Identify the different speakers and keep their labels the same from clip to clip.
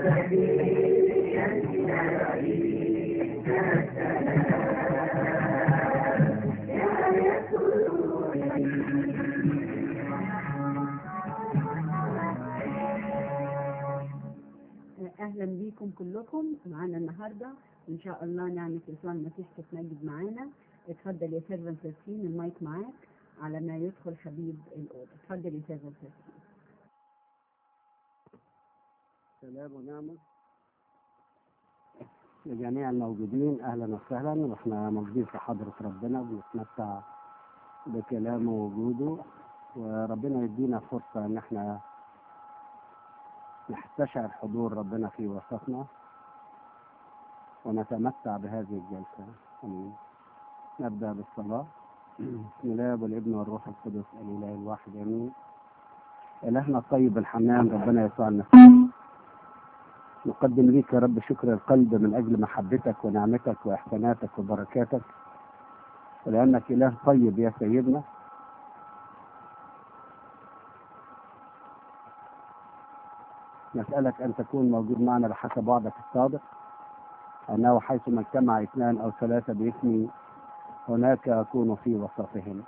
Speaker 1: اهلا بيكم كلكم معانا النهارده ان شاء الله نعمه يسوع المسيح تتمجد معانا اتفضل يا سيرفنت تسليم المايك معاك على ما يدخل حبيب الاوضه اتفضل يا سيرفنت تسليم
Speaker 2: سلام ونعمة لجميع الموجودين أهلا وسهلا وإحنا موجودين في حضرة ربنا وبنتمتع بكلامه ووجوده وربنا يدينا فرصة إن إحنا نستشعر حضور ربنا في وسطنا ونتمتع بهذه الجلسة آمين نبدأ بالصلاة بسم الله والابن والروح القدس الإله الواحد آمين إلهنا الطيب الحنان ربنا يسوع المسيح نقدم ليك يا رب شكر القلب من أجل محبتك ونعمتك وإحساناتك وبركاتك ولأنك إله طيب يا سيدنا نسألك أن تكون موجود معنا بحسب وعدك الصادق أنه حيثما اجتمع اثنان أو ثلاثة باسمي هناك أكون في وسطهم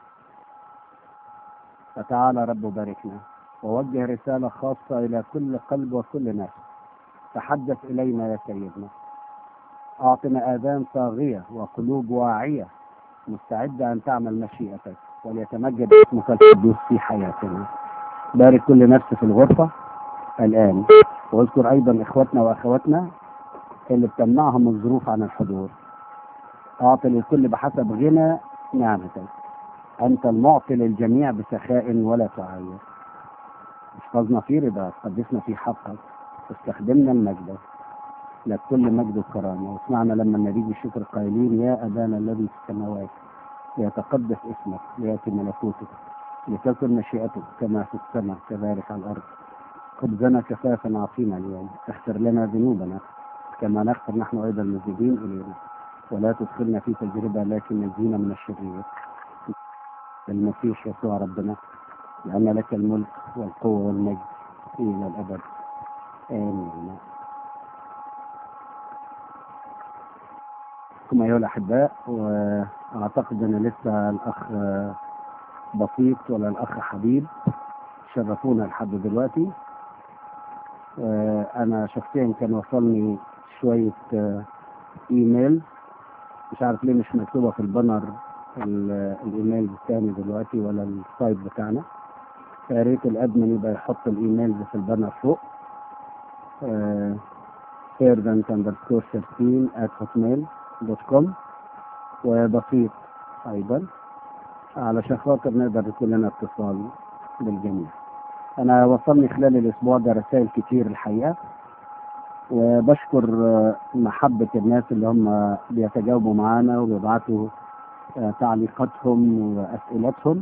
Speaker 2: فتعالى رب باركنا ووجه رسالة خاصة إلى كل قلب وكل نفس تحدث إلينا يا سيدنا أعطنا آذان صاغية وقلوب واعية مستعدة أن تعمل مشيئتك وليتمجد اسمك القدوس في حياتنا بارك كل نفس في الغرفة الآن واذكر أيضا إخوتنا وأخواتنا اللي بتمنعهم الظروف عن الحضور أعطي للكل بحسب غنى نعمتك أنت المعطي للجميع بسخاء ولا تعاير احفظنا في رضاك قدسنا في حقك استخدمنا المجد لك كل مجد وكرامة واسمعنا لما نريد الشكر قائلين يا أبانا الذي في السماوات ليتقدس اسمك ليأتي ملكوتك لتكن مشيئتك كما في السماء كذلك على الأرض خبزنا كفافا أعطينا اليوم اغفر لنا ذنوبنا كما نغفر نحن أيضا المذنبين إلينا ولا تدخلنا في تجربة لكن نجينا من الشرير المسيح يسوع ربنا لأن لك الملك والقوة والمجد إلى الأبد آمين كما أيها الأحباء وأعتقد أن لسه الأخ بسيط ولا الأخ حبيب شرفونا لحد دلوقتي أنا شخصيا كان وصلني شوية إيميل مش عارف ليه مش مكتوبة في البانر الإيميل الثاني دلوقتي ولا السايت بتاعنا فيا ريت الأدمن يبقى يحط الإيميل في البانر فوق servant underscore 13 at hotmail دوت كوم وبسيط أيضا علشان خاطر نقدر يكون لنا اتصال بالجميع أنا وصلني خلال الأسبوع ده رسائل كتير الحقيقة وبشكر محبة الناس اللي هم بيتجاوبوا معانا وبيبعتوا تعليقاتهم وأسئلتهم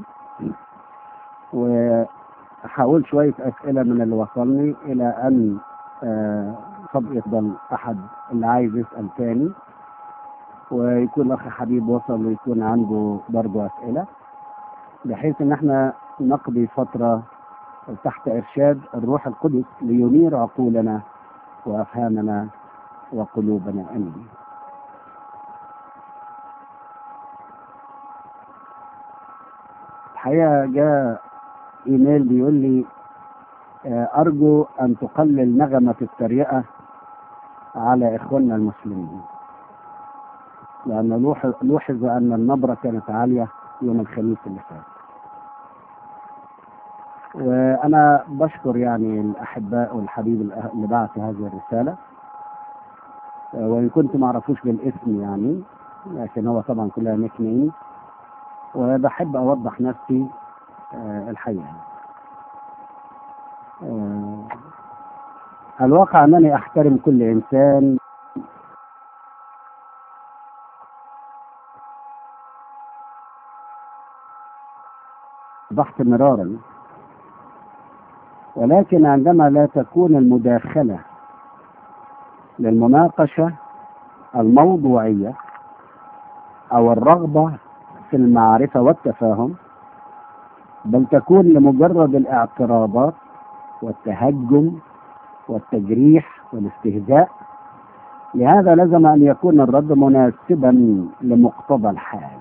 Speaker 2: وهقول شوية أسئلة من اللي وصلني إلى أن قد يفضل أحد اللي عايز يسأل تاني ويكون الأخ حبيب وصل ويكون عنده برضه أسئلة بحيث إن احنا نقضي فترة تحت إرشاد الروح القدس لينير عقولنا وأفهامنا وقلوبنا أمين الحقيقة جاء إيميل بيقول لي أرجو أن تقلل نغمة التريقة على إخواننا المسلمين لأن لوحظ أن النبرة كانت عالية يوم الخميس اللي فات وأنا بشكر يعني الأحباء والحبيب اللي بعت هذه الرسالة وإن كنت ما أعرفوش بالاسم يعني لكن هو طبعا كلها نيك نيم وبحب أوضح نفسي الحقيقة الواقع أنني أحترم كل إنسان ضحت مرارا ولكن عندما لا تكون المداخلة للمناقشة الموضوعية أو الرغبة في المعرفة والتفاهم بل تكون لمجرد الاعتراضات والتهجم والتجريح والاستهزاء لهذا لزم أن يكون الرد مناسبا لمقتضى الحال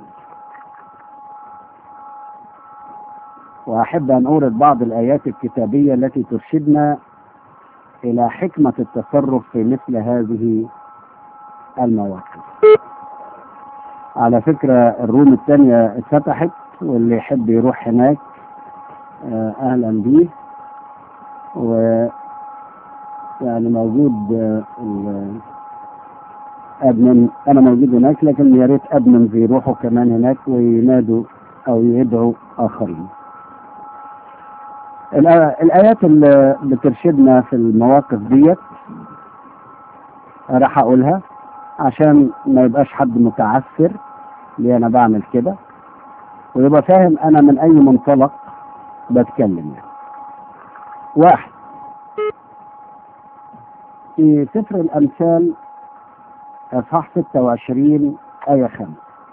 Speaker 2: وأحب أن أورد بعض الآيات الكتابية التي ترشدنا إلى حكمة التصرف في مثل هذه المواقف على فكرة الروم الثانية اتفتحت واللي يحب يروح هناك آه، أهلا بيه و يعني موجود آه، ال- أدمن أنا موجود هناك لكن يا ريت أدمن يروحوا كمان هناك وينادوا أو يدعوا آخرين الآ- الآيات اللي بترشدنا في المواقف ديت راح أقولها عشان ما يبقاش حد متعثر ليه أنا بعمل كده ويبقى فاهم أنا من أي منطلق بتكلم يعني. واحد في سفر الأمثال اصحاح 26 آية 5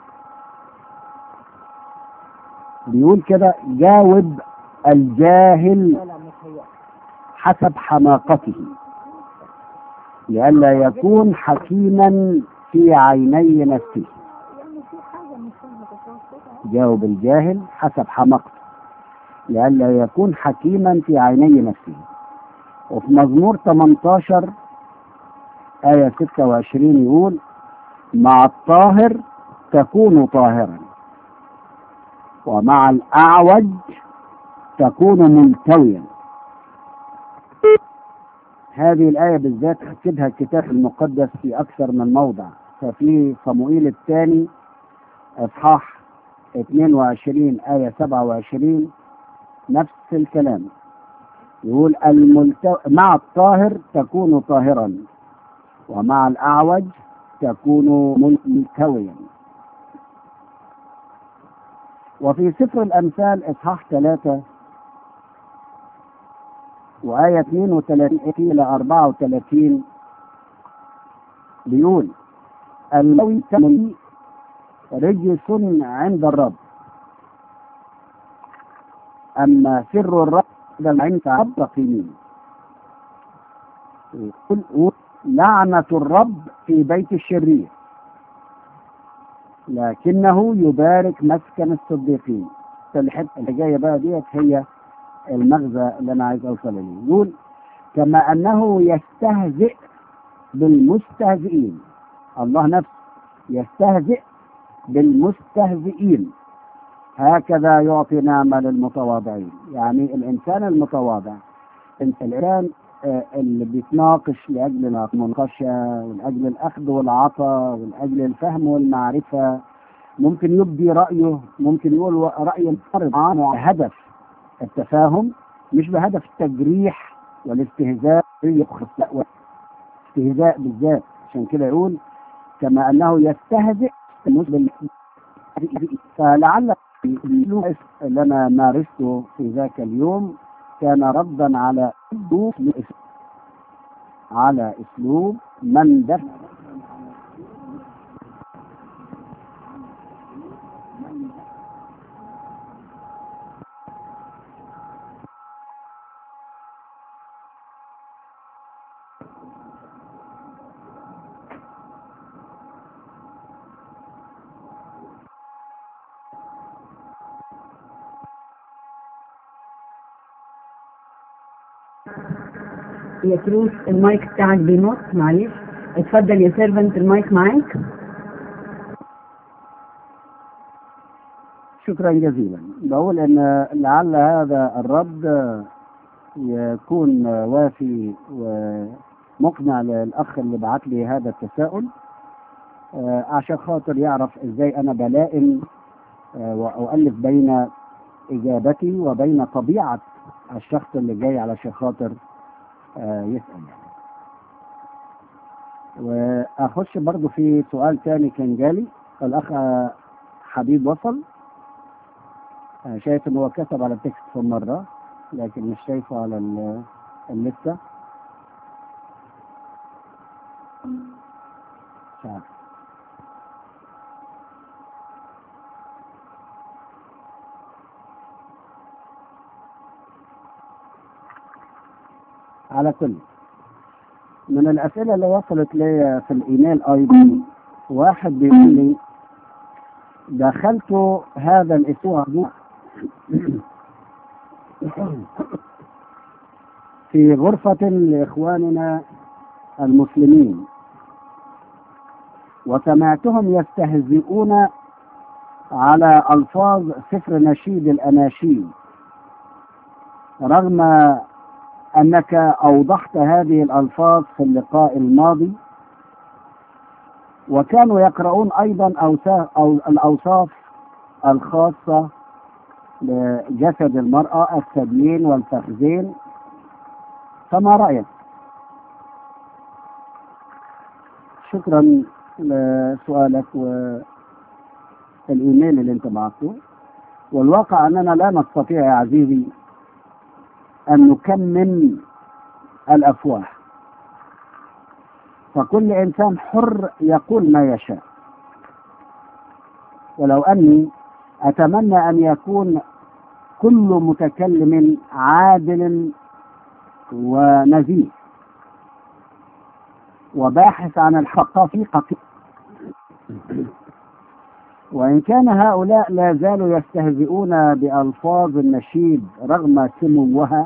Speaker 2: بيقول كده جاوب الجاهل حسب حماقته لئلا يكون حكيما في عيني نفسه
Speaker 1: يعني في حاجة مش متوسطة
Speaker 2: جاوب الجاهل حسب حماقته لئلا يكون حكيما في عيني نفسه وفي مزمور 18 آية 26 يقول مع الطاهر تكون طاهرا ومع الأعوج تكون ملتويا هذه الآية بالذات أكدها الكتاب المقدس في أكثر من موضع ففي صموئيل الثاني إصحاح 22 آية 27 نفس الكلام يقول الملتو... مع الطاهر تكون طاهرا ومع الأعوج تكون ملتويا وفي سفر الأمثال إصحاح 3 وآية 32 إلى 34 بيقول الموت رجس عند الرب أما سر الرب عند المتقين يقول لعنة الرب في بيت الشرير لكنه يبارك مسكن الصديقين الحته اللي جايه بقى ديت هي المغزى اللي انا عايز اوصل اليه يقول كما انه يستهزئ بالمستهزئين الله نفسه يستهزئ بالمستهزئين هكذا يعطي نعمة للمتواضعين يعني الإنسان المتواضع الإنسان آه، اللي بيتناقش لأجل المناقشة ولأجل الأخذ والعطاء ولأجل الفهم والمعرفة ممكن يبدي رأيه ممكن يقول رأي منفرد عنه هدف التفاهم مش بهدف التجريح والاستهزاء استهزاء بالذات عشان كده يقول كما أنه يستهزئ المسلم فلعل الأسلوب اللي أنا مارسته في ذاك اليوم كان ردا على أسلوب على أسلوب من دفع
Speaker 1: يا تروس المايك بتاعك بينط معلش اتفضل يا سيرفنت المايك معاك
Speaker 2: شكرا جزيلا بقول ان لعل هذا الرد يكون وافي ومقنع للاخ اللي بعت لي هذا التساؤل آه، عشان خاطر يعرف ازاي انا بلائم آه، واؤلف بين اجابتي وبين طبيعه الشخص اللي جاي علشان خاطر آه، يسال يعني. واخش برضو في سؤال تاني كان جالي الاخ آه، حبيب وصل أنا شايف إن هو كتب على التكست في مرة لكن مش شايفه على ال- اللسة مش عارف على كل من الأسئلة اللي وصلت لي في الإيميل أيضا واحد بيقول لي دخلت هذا الأسبوع في غرفة لإخواننا المسلمين وسمعتهم يستهزئون على ألفاظ سفر نشيد الأناشيد رغم أنك أوضحت هذه الألفاظ في اللقاء الماضي وكانوا يقرؤون أيضا أوصاف أو الأوصاف الخاصة بجسد المرأة الثديين والفخذين فما رأيك؟ شكرا لسؤالك والإيميل اللي أنت بعته والواقع أننا لا نستطيع يا عزيزي أن نكمل الأفواه فكل إنسان حر يقول ما يشاء ولو أني أتمنى أن يكون كل متكلم عادل ونزيه وباحث عن الحقيقة وإن كان هؤلاء لا زالوا يستهزئون بألفاظ النشيد رغم سموها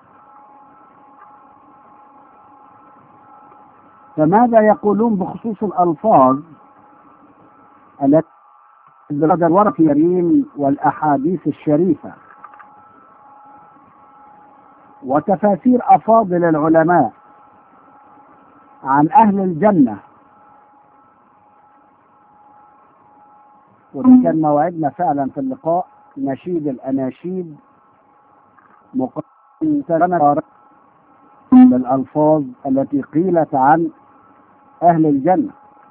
Speaker 2: فماذا يقولون بخصوص الألفاظ التي بهذا الورق الكريم والأحاديث الشريفة وتفاسير أفاضل العلماء عن أهل الجنة وده كان موعدنا فعلا في اللقاء نشيد الأناشيد مقارنة بالألفاظ التي قيلت عن أهل الجنة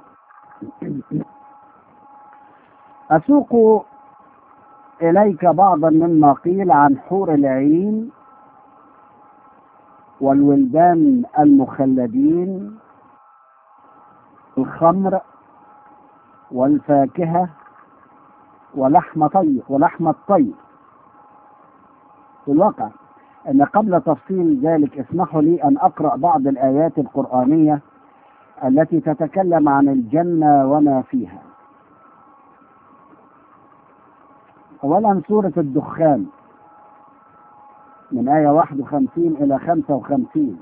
Speaker 2: أسوق إليك بعضا مما قيل عن حور العين والولدان المخلدين الخمر والفاكهة ولحم طير ولحم الطير في الواقع أن قبل تفصيل ذلك اسمحوا لي أن أقرأ بعض الآيات القرآنية التي تتكلم عن الجنة وما فيها أولا سورة الدخان من آية 51 إلى 55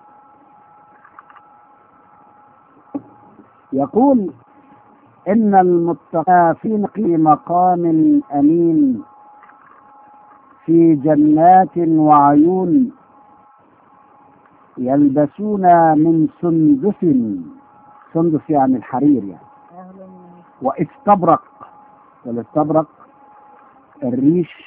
Speaker 2: يقول إن المتقين في مقام أمين في جنات وعيون يلبسون من سندس سندس يعني الحرير يعني واستبرق والاستبرق الريش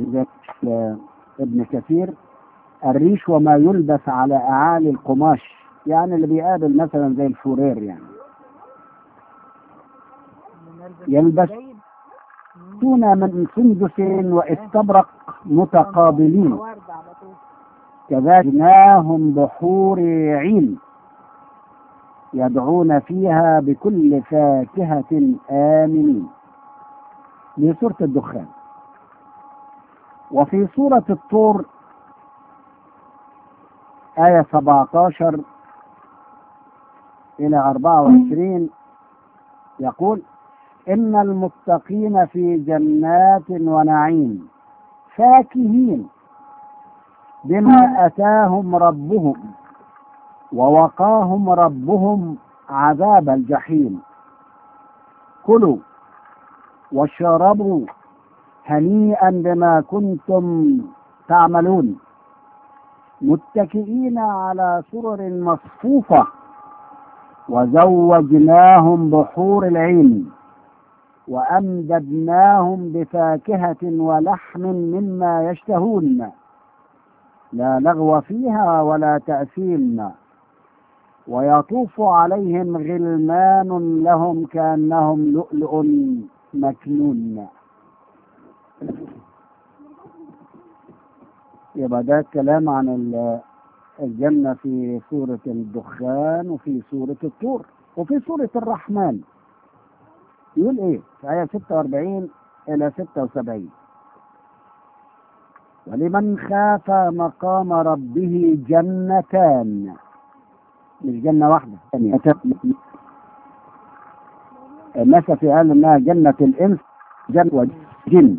Speaker 2: ابن كثير الريش وما يلبس على اعالي القماش يعني اللي بيقابل مثلا زي الفورير يعني يلبسون من سندس واستبرق متقابلين كذلكناهم بحور عين يدعون فيها بكل فاكهة آمنين دي سورة الدخان وفي سورة الطور آية 17 إلى 24 يقول إن المتقين في جنات ونعيم فاكهين بما أتاهم ربهم ووقاهم ربهم عذاب الجحيم كلوا واشربوا هنيئا بما كنتم تعملون متكئين على سرر مصفوفة وزوجناهم بحور العين وأمددناهم بفاكهة ولحم مما يشتهون لا لغو فيها ولا تأثيم ويطوف عليهم غلمان لهم كأنهم لؤلؤ مكنون يبقى ده الكلام عن الجنة في سورة الدخان وفي سورة الطور وفي سورة الرحمن يقول ايه في آية 46 إلى 76 ولمن خاف مقام ربه جنتان مش جنة واحدة ثانية النسفي قال انها جنة الانس جنة وجن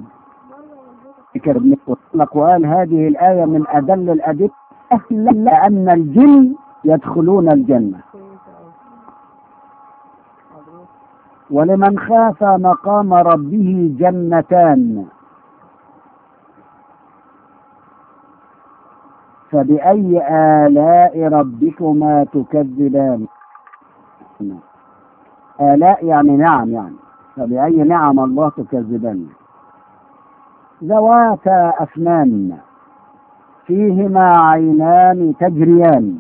Speaker 2: لك وقال هذه الآية من أدل الأدلة أن الجن يدخلون الجنة ولمن خاف مقام ربه جنتان فبأي آلاء ربكما تكذبان آلاء يعني نعم يعني فبأي نعم الله تكذبان ذواتا أفنان فيهما عينان تجريان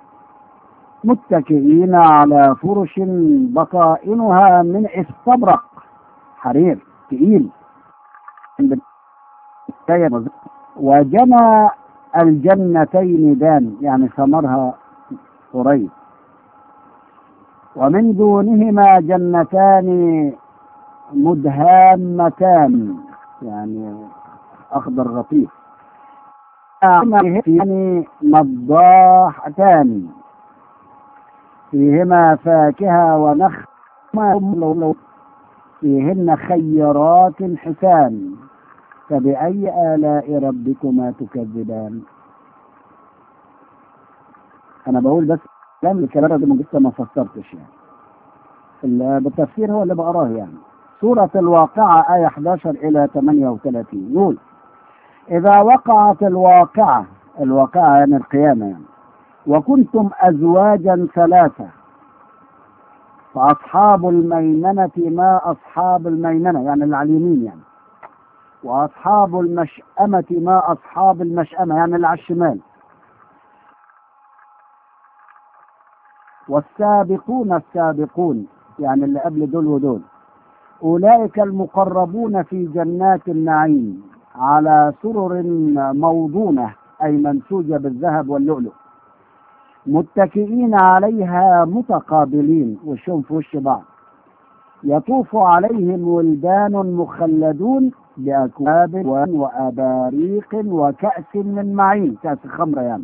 Speaker 2: متكئين على فرش بطائنها من استبرق حرير تقيل وجنى الجنتين دان يعني ثمرها قريب ومن دونهما جنتان مدهامتان يعني اخضر لطيف يعني مضاحتان فيهما فاكهة ونخل فيهن خيرات حسان فبأي آلاء ربكما تكذبان أنا بقول بس كلام الكلام ده لسه ما فسرتش يعني بالتفسير هو اللي بقراه يعني سورة الواقعة آية 11 إلى 38 يقول إذا وقعت الواقعة الواقعة يعني القيامة يعني وكنتم أزواجا ثلاثة فأصحاب الميمنة ما أصحاب الميمنة يعني اللي على اليمين يعني وأصحاب المشأمة ما أصحاب المشأمة يعني اللي على الشمال والسابقون السابقون يعني اللي قبل دول ودول أولئك المقربون في جنات النعيم على سرر موضونة أي منسوجة بالذهب واللؤلؤ متكئين عليها متقابلين وشهم في وش بعض يطوف عليهم ولدان مخلدون بأكواب وأباريق وكأس من معين كأس خمرة يعني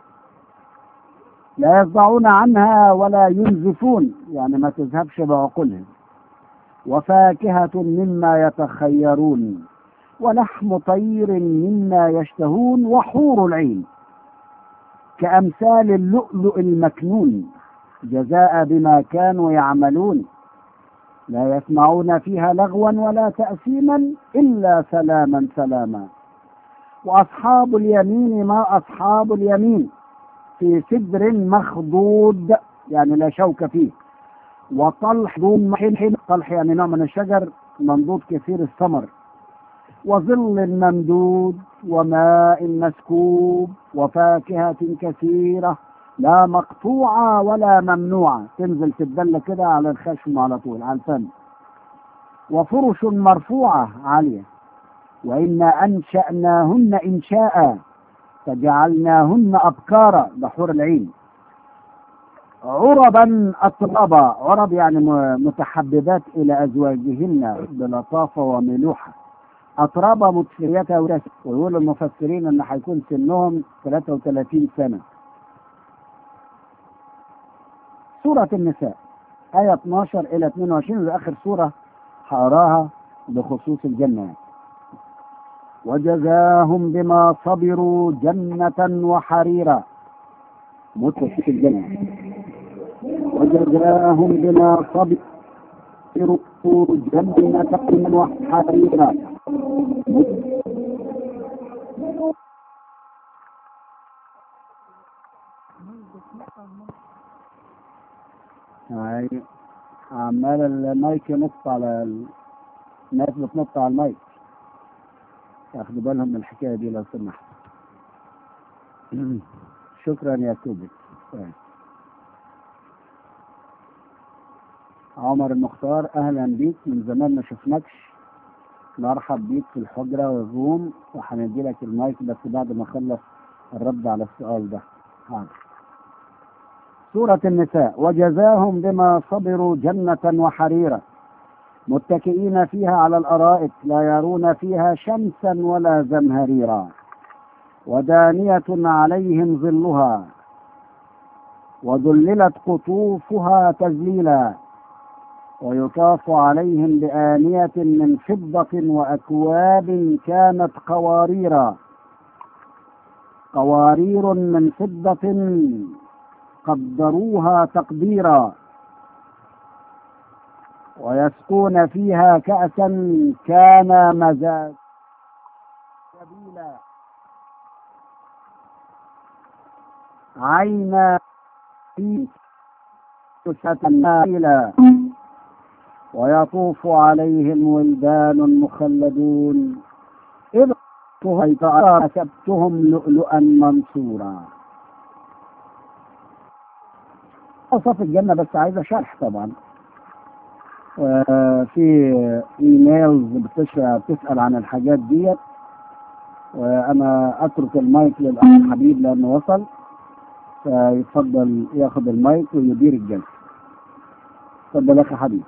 Speaker 2: لا يصدعون عنها ولا ينزفون يعني ما تذهبش بعقولهم وفاكهة مما يتخيرون ولحم طير مما يشتهون وحور العين كأمثال اللؤلؤ المكنون جزاء بما كانوا يعملون لا يسمعون فيها لغوا ولا تأثيما إلا سلاما سلاما وأصحاب اليمين ما أصحاب اليمين في سدر مخضود يعني لا شوك فيه وطلح دون محين طلح يعني نوع من الشجر منضود كثير الثمر وظل ممدود وماء مسكوب وفاكهة كثيرة لا مقطوعة ولا ممنوعة تنزل تتدلى كده على الخشم على طول على الفم وفرش مرفوعة عالية وإنا أنشأناهن إنشاء فجعلناهن أبكارا بحور العين عربا أطرابا عرب يعني متحببات إلى أزواجهن بلطافة وملوحة أطرابا متفريتها ويقول المفسرين أن هيكون سنهم 33 سنة سورة النساء آية 12 إلى 22 وآخر سورة هقراها بخصوص الجنة وجزاهم بما صبروا جنة وحريرا متوسط الجنة وجزاهم بما صبروا جنة وحريرا هاي عمال المايك ينط على ال... الناس بتنط على المايك ياخدوا بالهم من الحكايه دي لو سمحت شكرا يا كوبك عمر المختار اهلا بيك من زمان ما شفناكش مرحب بيك في الحجره والروم وهندي لك المايك بس بعد ما اخلص الرد على السؤال ده حاضر سورة النساء وجزاهم بما صبروا جنة وحريرا متكئين فيها على الأرائك لا يرون فيها شمسا ولا زمهريرا ودانية عليهم ظلها وذللت قطوفها تذليلا ويطاف عليهم بآنية من فضة وأكواب كانت قواريرا قوارير من فضة قدروها تقديرا ويسقون فيها كأسا كان مزاج سبيلا عينا في نائلا ويطوف عليهم ولدان مخلدون إذ حسبتهم لؤلؤا منصورا وصف الجنة بس عايزة شرح طبعا في ايميلز بتشرح بتسأل عن الحاجات ديت وانا اترك المايك للاخ حبيب لانه وصل فيتفضل ياخذ المايك ويدير الجلسه تفضل يا اخي حبيب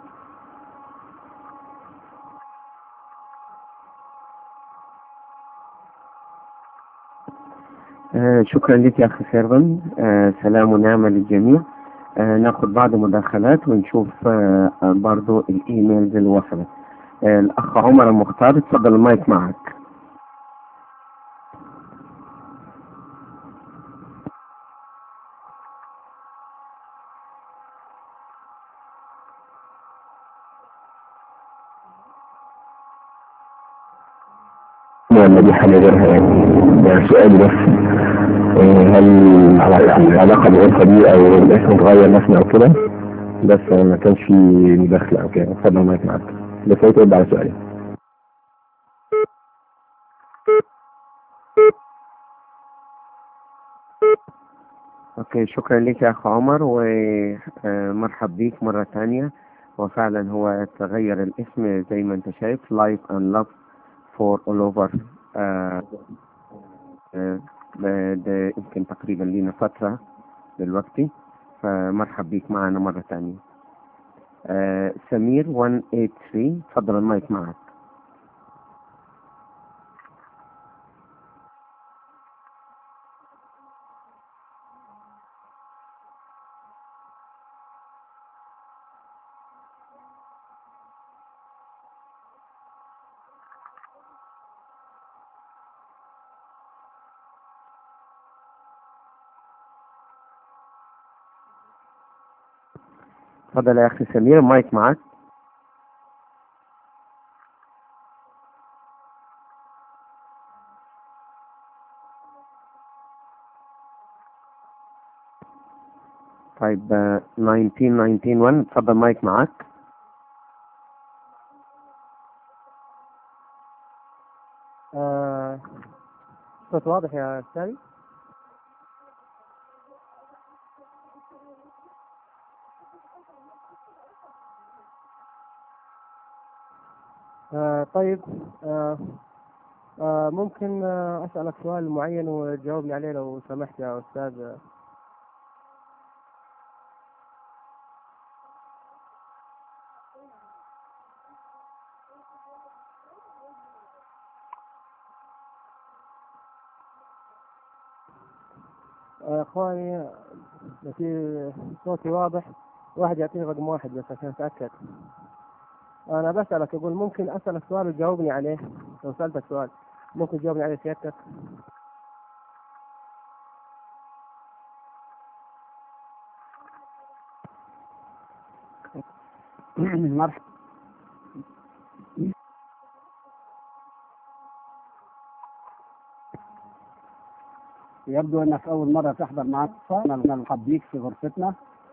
Speaker 3: آه شكرا لك يا اخي سيرفن آه سلام ونعمة للجميع آه ناخد بعض مداخلات ونشوف آه آه، برضو الايميلز اللي وصلت آه الاخ عمر المختار اتفضل المايك معك
Speaker 4: ولا دي حاجة غيرها يعني ده سؤال بس آه، هل العلاقة بالغرفة دي أو الاسم اتغير مثلا أو كده بس آه، ما كانش في مداخلة أو كده اتفضل مايك معاك بس هي ترد على سؤالي
Speaker 3: اوكي شكرا لك يا اخ عمر ومرحب بيك مرة تانية وفعلا هو تغير الاسم زي ما انت شايف Life and Love for all over آه، آه، ده يمكن تقريبا لينا فترة دلوقتي فمرحب بيك معنا مرة تانية آه، سمير 183 تفضل المايك معك تفضل يا اخي سمير المايك معك طيب آه، 1991 تفضل مايك معك
Speaker 5: آه، صوت واضح يا أستاذ آه، طيب آه، آه، ممكن آه، أسألك سؤال معين وتجاوبني عليه لو سمحت يا أستاذ آه، اخواني في صوتي واضح واحد يعطيني رقم واحد بس عشان اتاكد انا بسالك اقول ممكن اسالك سؤال وتجاوبني عليه لو سالتك سؤال ممكن تجاوبني عليه سيادتك
Speaker 2: مرحبا يبدو انك اول مره تحضر معنا انا نرحب بيك في غرفتنا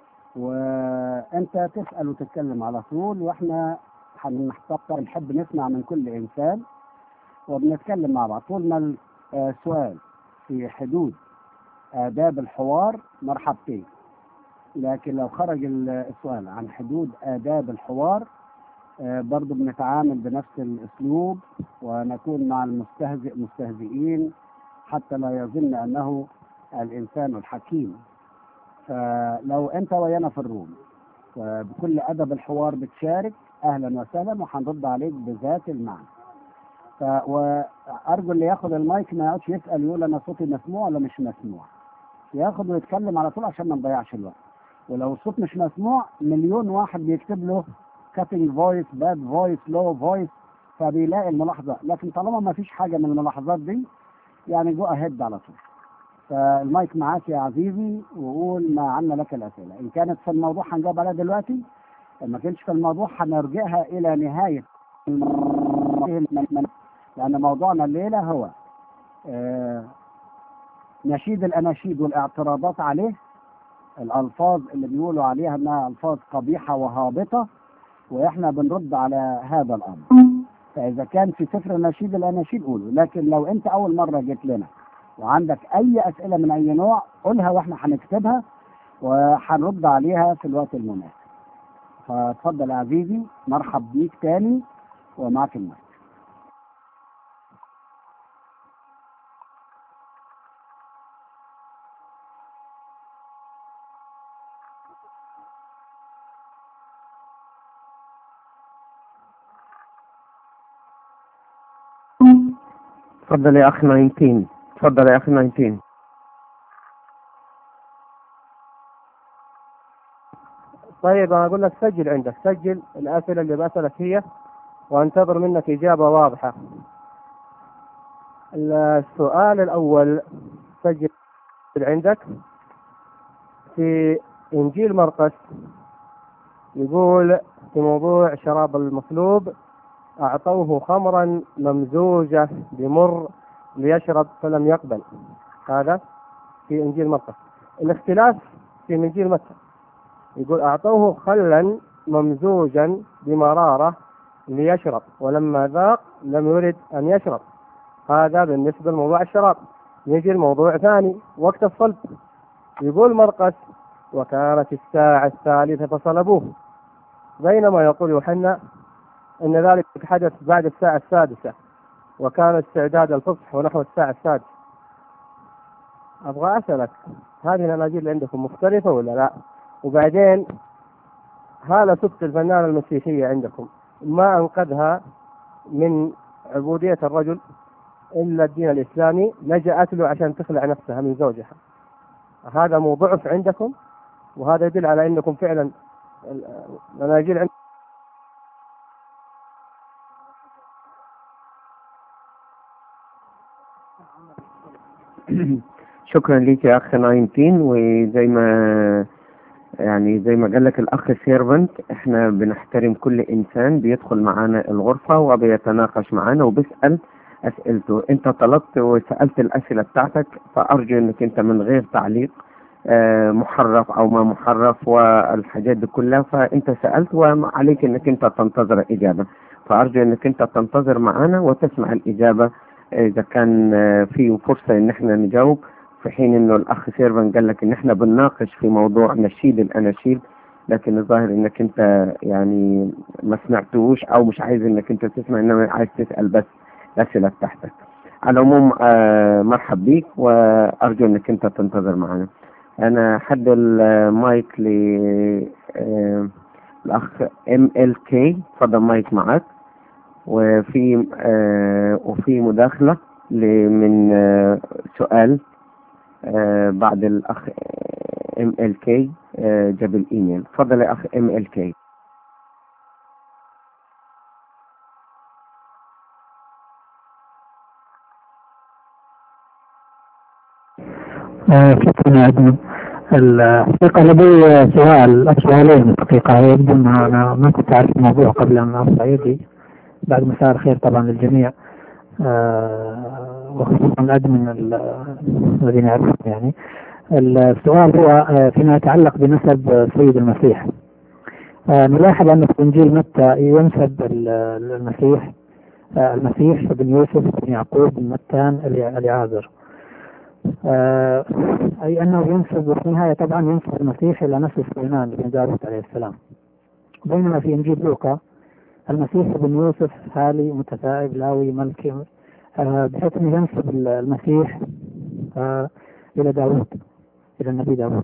Speaker 2: وانت تسال وتتكلم على طول واحنا هنحتفظ نحب نسمع من كل انسان وبنتكلم مع بعض طول ما السؤال في حدود آداب الحوار مرحبتين لكن لو خرج ال- السؤال عن حدود آداب الحوار آه، برضو بنتعامل بنفس الأسلوب ونكون مع المستهزئ مستهزئين حتى لا يظن أنه الإنسان الحكيم فلو أنت ويانا في الروم وبكل أدب الحوار بتشارك أهلا وسهلا وهنرد عليك بذات المعنى ف... وأرجو اللي ياخد المايك ما يقعدش يسأل يقول أنا صوتي مسموع ولا مش مسموع ياخد ويتكلم على طول عشان ما نضيعش الوقت ولو الصوت مش مسموع مليون واحد بيكتب له كاتنج فويس باد فويس لو فويس فبيلاقي الملاحظه لكن طالما ما فيش حاجه من الملاحظات دي يعني جو اهيد على طول فالمايك معاك يا عزيزي وقول ما عنا لك الاسئله ان كانت في الموضوع هنجاوب عليها دلوقتي ان ما كانش في الموضوع هنرجعها الى نهايه الموضوع. لان موضوعنا الليله هو آه، نشيد الاناشيد والاعتراضات عليه الالفاظ اللي بيقولوا عليها انها الفاظ قبيحه وهابطه واحنا بنرد على هذا الامر فاذا كان في سفر النشيد الاناشيد قوله لكن لو انت اول مره جيت لنا وعندك اي اسئله من اي نوع قولها واحنا هنكتبها وهنرد عليها في الوقت المناسب فاتفضل يا عزيزي مرحب بيك تاني ومعك المايك
Speaker 3: اتفضل يا اخ 19 اتفضل يا اخ 19
Speaker 5: طيب انا اقول لك سجل عندك سجل الاسئله اللي بسالك هي وانتظر منك اجابه واضحه السؤال الاول سجل عندك في انجيل مرقس يقول في موضوع شراب المصلوب اعطوه خمرا ممزوجه بمر ليشرب فلم يقبل هذا في انجيل مرقس الاختلاف في انجيل متى يقول أعطوه خلا ممزوجا بمرارة ليشرب ولما ذاق لم يرد أن يشرب هذا بالنسبة لموضوع الشراب نجي الموضوع ثاني وقت الصلب يقول مرقس وكانت الساعة الثالثة فصلبوه بينما يقول يوحنا أن ذلك حدث بعد الساعة السادسة وكان استعداد الفصح ونحو الساعة السادسة أبغى أسألك هذه الأناجيل اللي عندكم مختلفة ولا لا؟ وبعدين هذا سبت الفنانة المسيحية عندكم ما أنقذها من عبودية الرجل إلا الدين الإسلامي لجأت له عشان تخلع نفسها من زوجها هذا مو ضعف عندكم وهذا يدل على أنكم فعلا الأناجيل عندكم
Speaker 3: شكرا ليك يا اخ 19 وزي ما يعني زي ما قال لك الاخ سيرفنت احنا بنحترم كل انسان بيدخل معانا الغرفه وبيتناقش معانا وبيسال اسئلته انت طلبت وسالت الاسئله بتاعتك فارجو انك انت من غير تعليق آه، محرف او ما محرف والحاجات دي كلها فانت سالت وعليك انك انت تنتظر اجابه فارجو انك انت تنتظر معانا وتسمع الاجابه اذا كان آه، في فرصه ان احنا نجاوب في حين انه الاخ سيرفن قال لك ان احنا بنناقش في موضوع نشيد الاناشيد لكن الظاهر انك انت يعني ما سمعتوش او مش عايز انك انت تسمع انما عايز تسال بس الاسئله بتاعتك على العموم آه مرحب بيك وارجو انك انت تنتظر معنا انا حد المايك ل آه الاخ ام ال كي اتفضل مايك معاك وفي آه وفي مداخله ل- من آه سؤال آه بعد الاخ ام ال كي جاب الايميل اتفضل يا اخ ام ال كي
Speaker 6: آه، شكرا يا أدم الحقيقة لدي سؤال أو سؤالين الحقيقة يبدو أن أنا ما كنت أعرف الموضوع قبل أن أرفع يدي بعد مساء الخير طبعا للجميع آه، وخصوصا الأدمن ال- الذين يعرفون يعني السؤال هو آه، فيما يتعلق بنسب سيد المسيح آه، نلاحظ أن في إنجيل متى ينسب ال- المسيح آه، المسيح بن يوسف بن يعقوب بن متان الي- اليعازر آه، أي أنه ينسب وفي النهاية طبعا ينسب المسيح إلى نسل سليمان بن داود عليه السلام بينما في إنجيل لوقا المسيح بن يوسف هالي متثائب لاوي ملكي آه، بحيث أنه ينسب ال- المسيح آه، إلى داود إلى النبي داود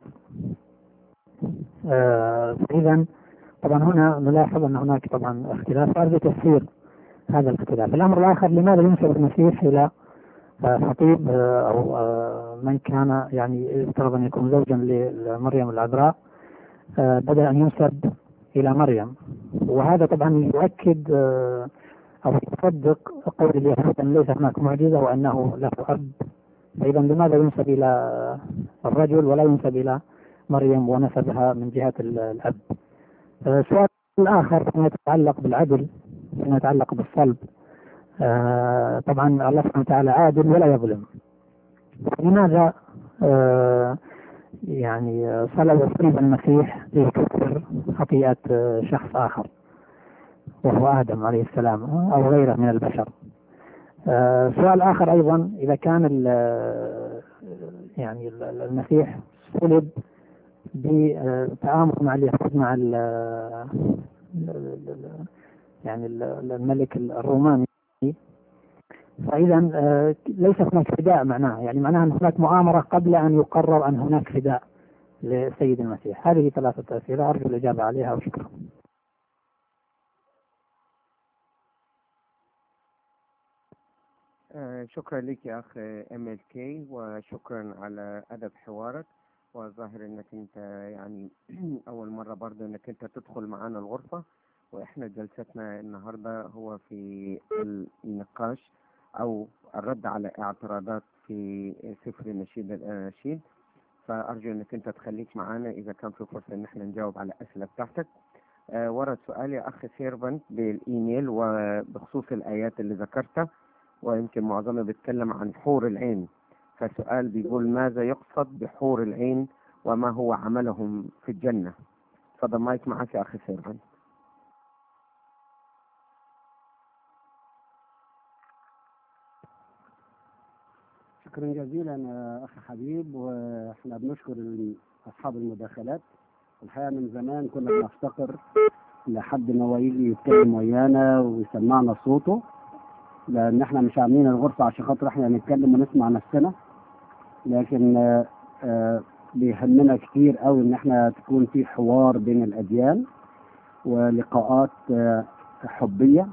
Speaker 6: آه، إذا طبعا هنا نلاحظ أن هناك طبعا اختلاف أرجو تفسير هذا الاختلاف الأمر الآخر لماذا ينسب المسيح إلى آه، خطيب آه، أو آه، من كان يعني يفترض أن يكون زوجا لمريم العذراء آه، بدأ أن ينسب إلى مريم وهذا طبعا يؤكد آه، أو يصدق قول اليهود أن ليس هناك معجزة وأنه له أب فإذا لماذا ينسب إلى الرجل ولا ينسب إلى مريم ونسبها من جهة ال- الأب آه، السؤال الآخر فيما يتعلق بالعدل فيما يتعلق بالصلب آه، طبعا الله سبحانه وتعالى عادل ولا يظلم لماذا آه، يعني آه، صلب صلب المسيح ليكفر خطيئة آه، شخص آخر وهو آدم عليه السلام أو غيره من البشر آه، سؤال آخر أيضا إذا كان ال- آه، يعني ال- ال- المسيح صلب بتعامل مع اليهود مع ال- ال- ال- ال- يعني ال- الملك الروماني فإذا آه، ليس هناك فداء معناه يعني معناها أن هناك مؤامرة قبل أن يقرر أن هناك فداء لسيد المسيح هذه ثلاثة أسئلة أرجو الإجابة عليها وشكرا
Speaker 3: آه، شكرا لك يا اخ ام ال كي وشكرا على ادب حوارك وظاهر انك انت يعني اول مره برضه انك انت تدخل معانا الغرفه واحنا جلستنا النهارده هو في النقاش او الرد على اعتراضات في سفر النشيد الاناشيد فارجو انك انت تخليك معانا اذا كان في فرصه ان احنا نجاوب على الاسئله بتاعتك آه، ورد سؤال يا اخ سيرفنت بالايميل وبخصوص الايات اللي ذكرتها ويمكن معظمها بيتكلم عن حور العين فسؤال بيقول ماذا يقصد بحور العين وما هو عملهم في الجنة تفضل مايك معك يا أخي سيرفن
Speaker 2: شكرا جزيلا يا اخ حبيب واحنا بنشكر ال- اصحاب المداخلات الحقيقه من زمان كنا بنفتقر لحد ما هو يجي يتكلم ويانا ويسمعنا صوته لان احنا مش عاملين الغرفه عشان خاطر احنا نتكلم ونسمع نفسنا لكن آه، آه، بيهمنا كتير قوي ان احنا تكون في حوار بين الاديان ولقاءات آه، حبيه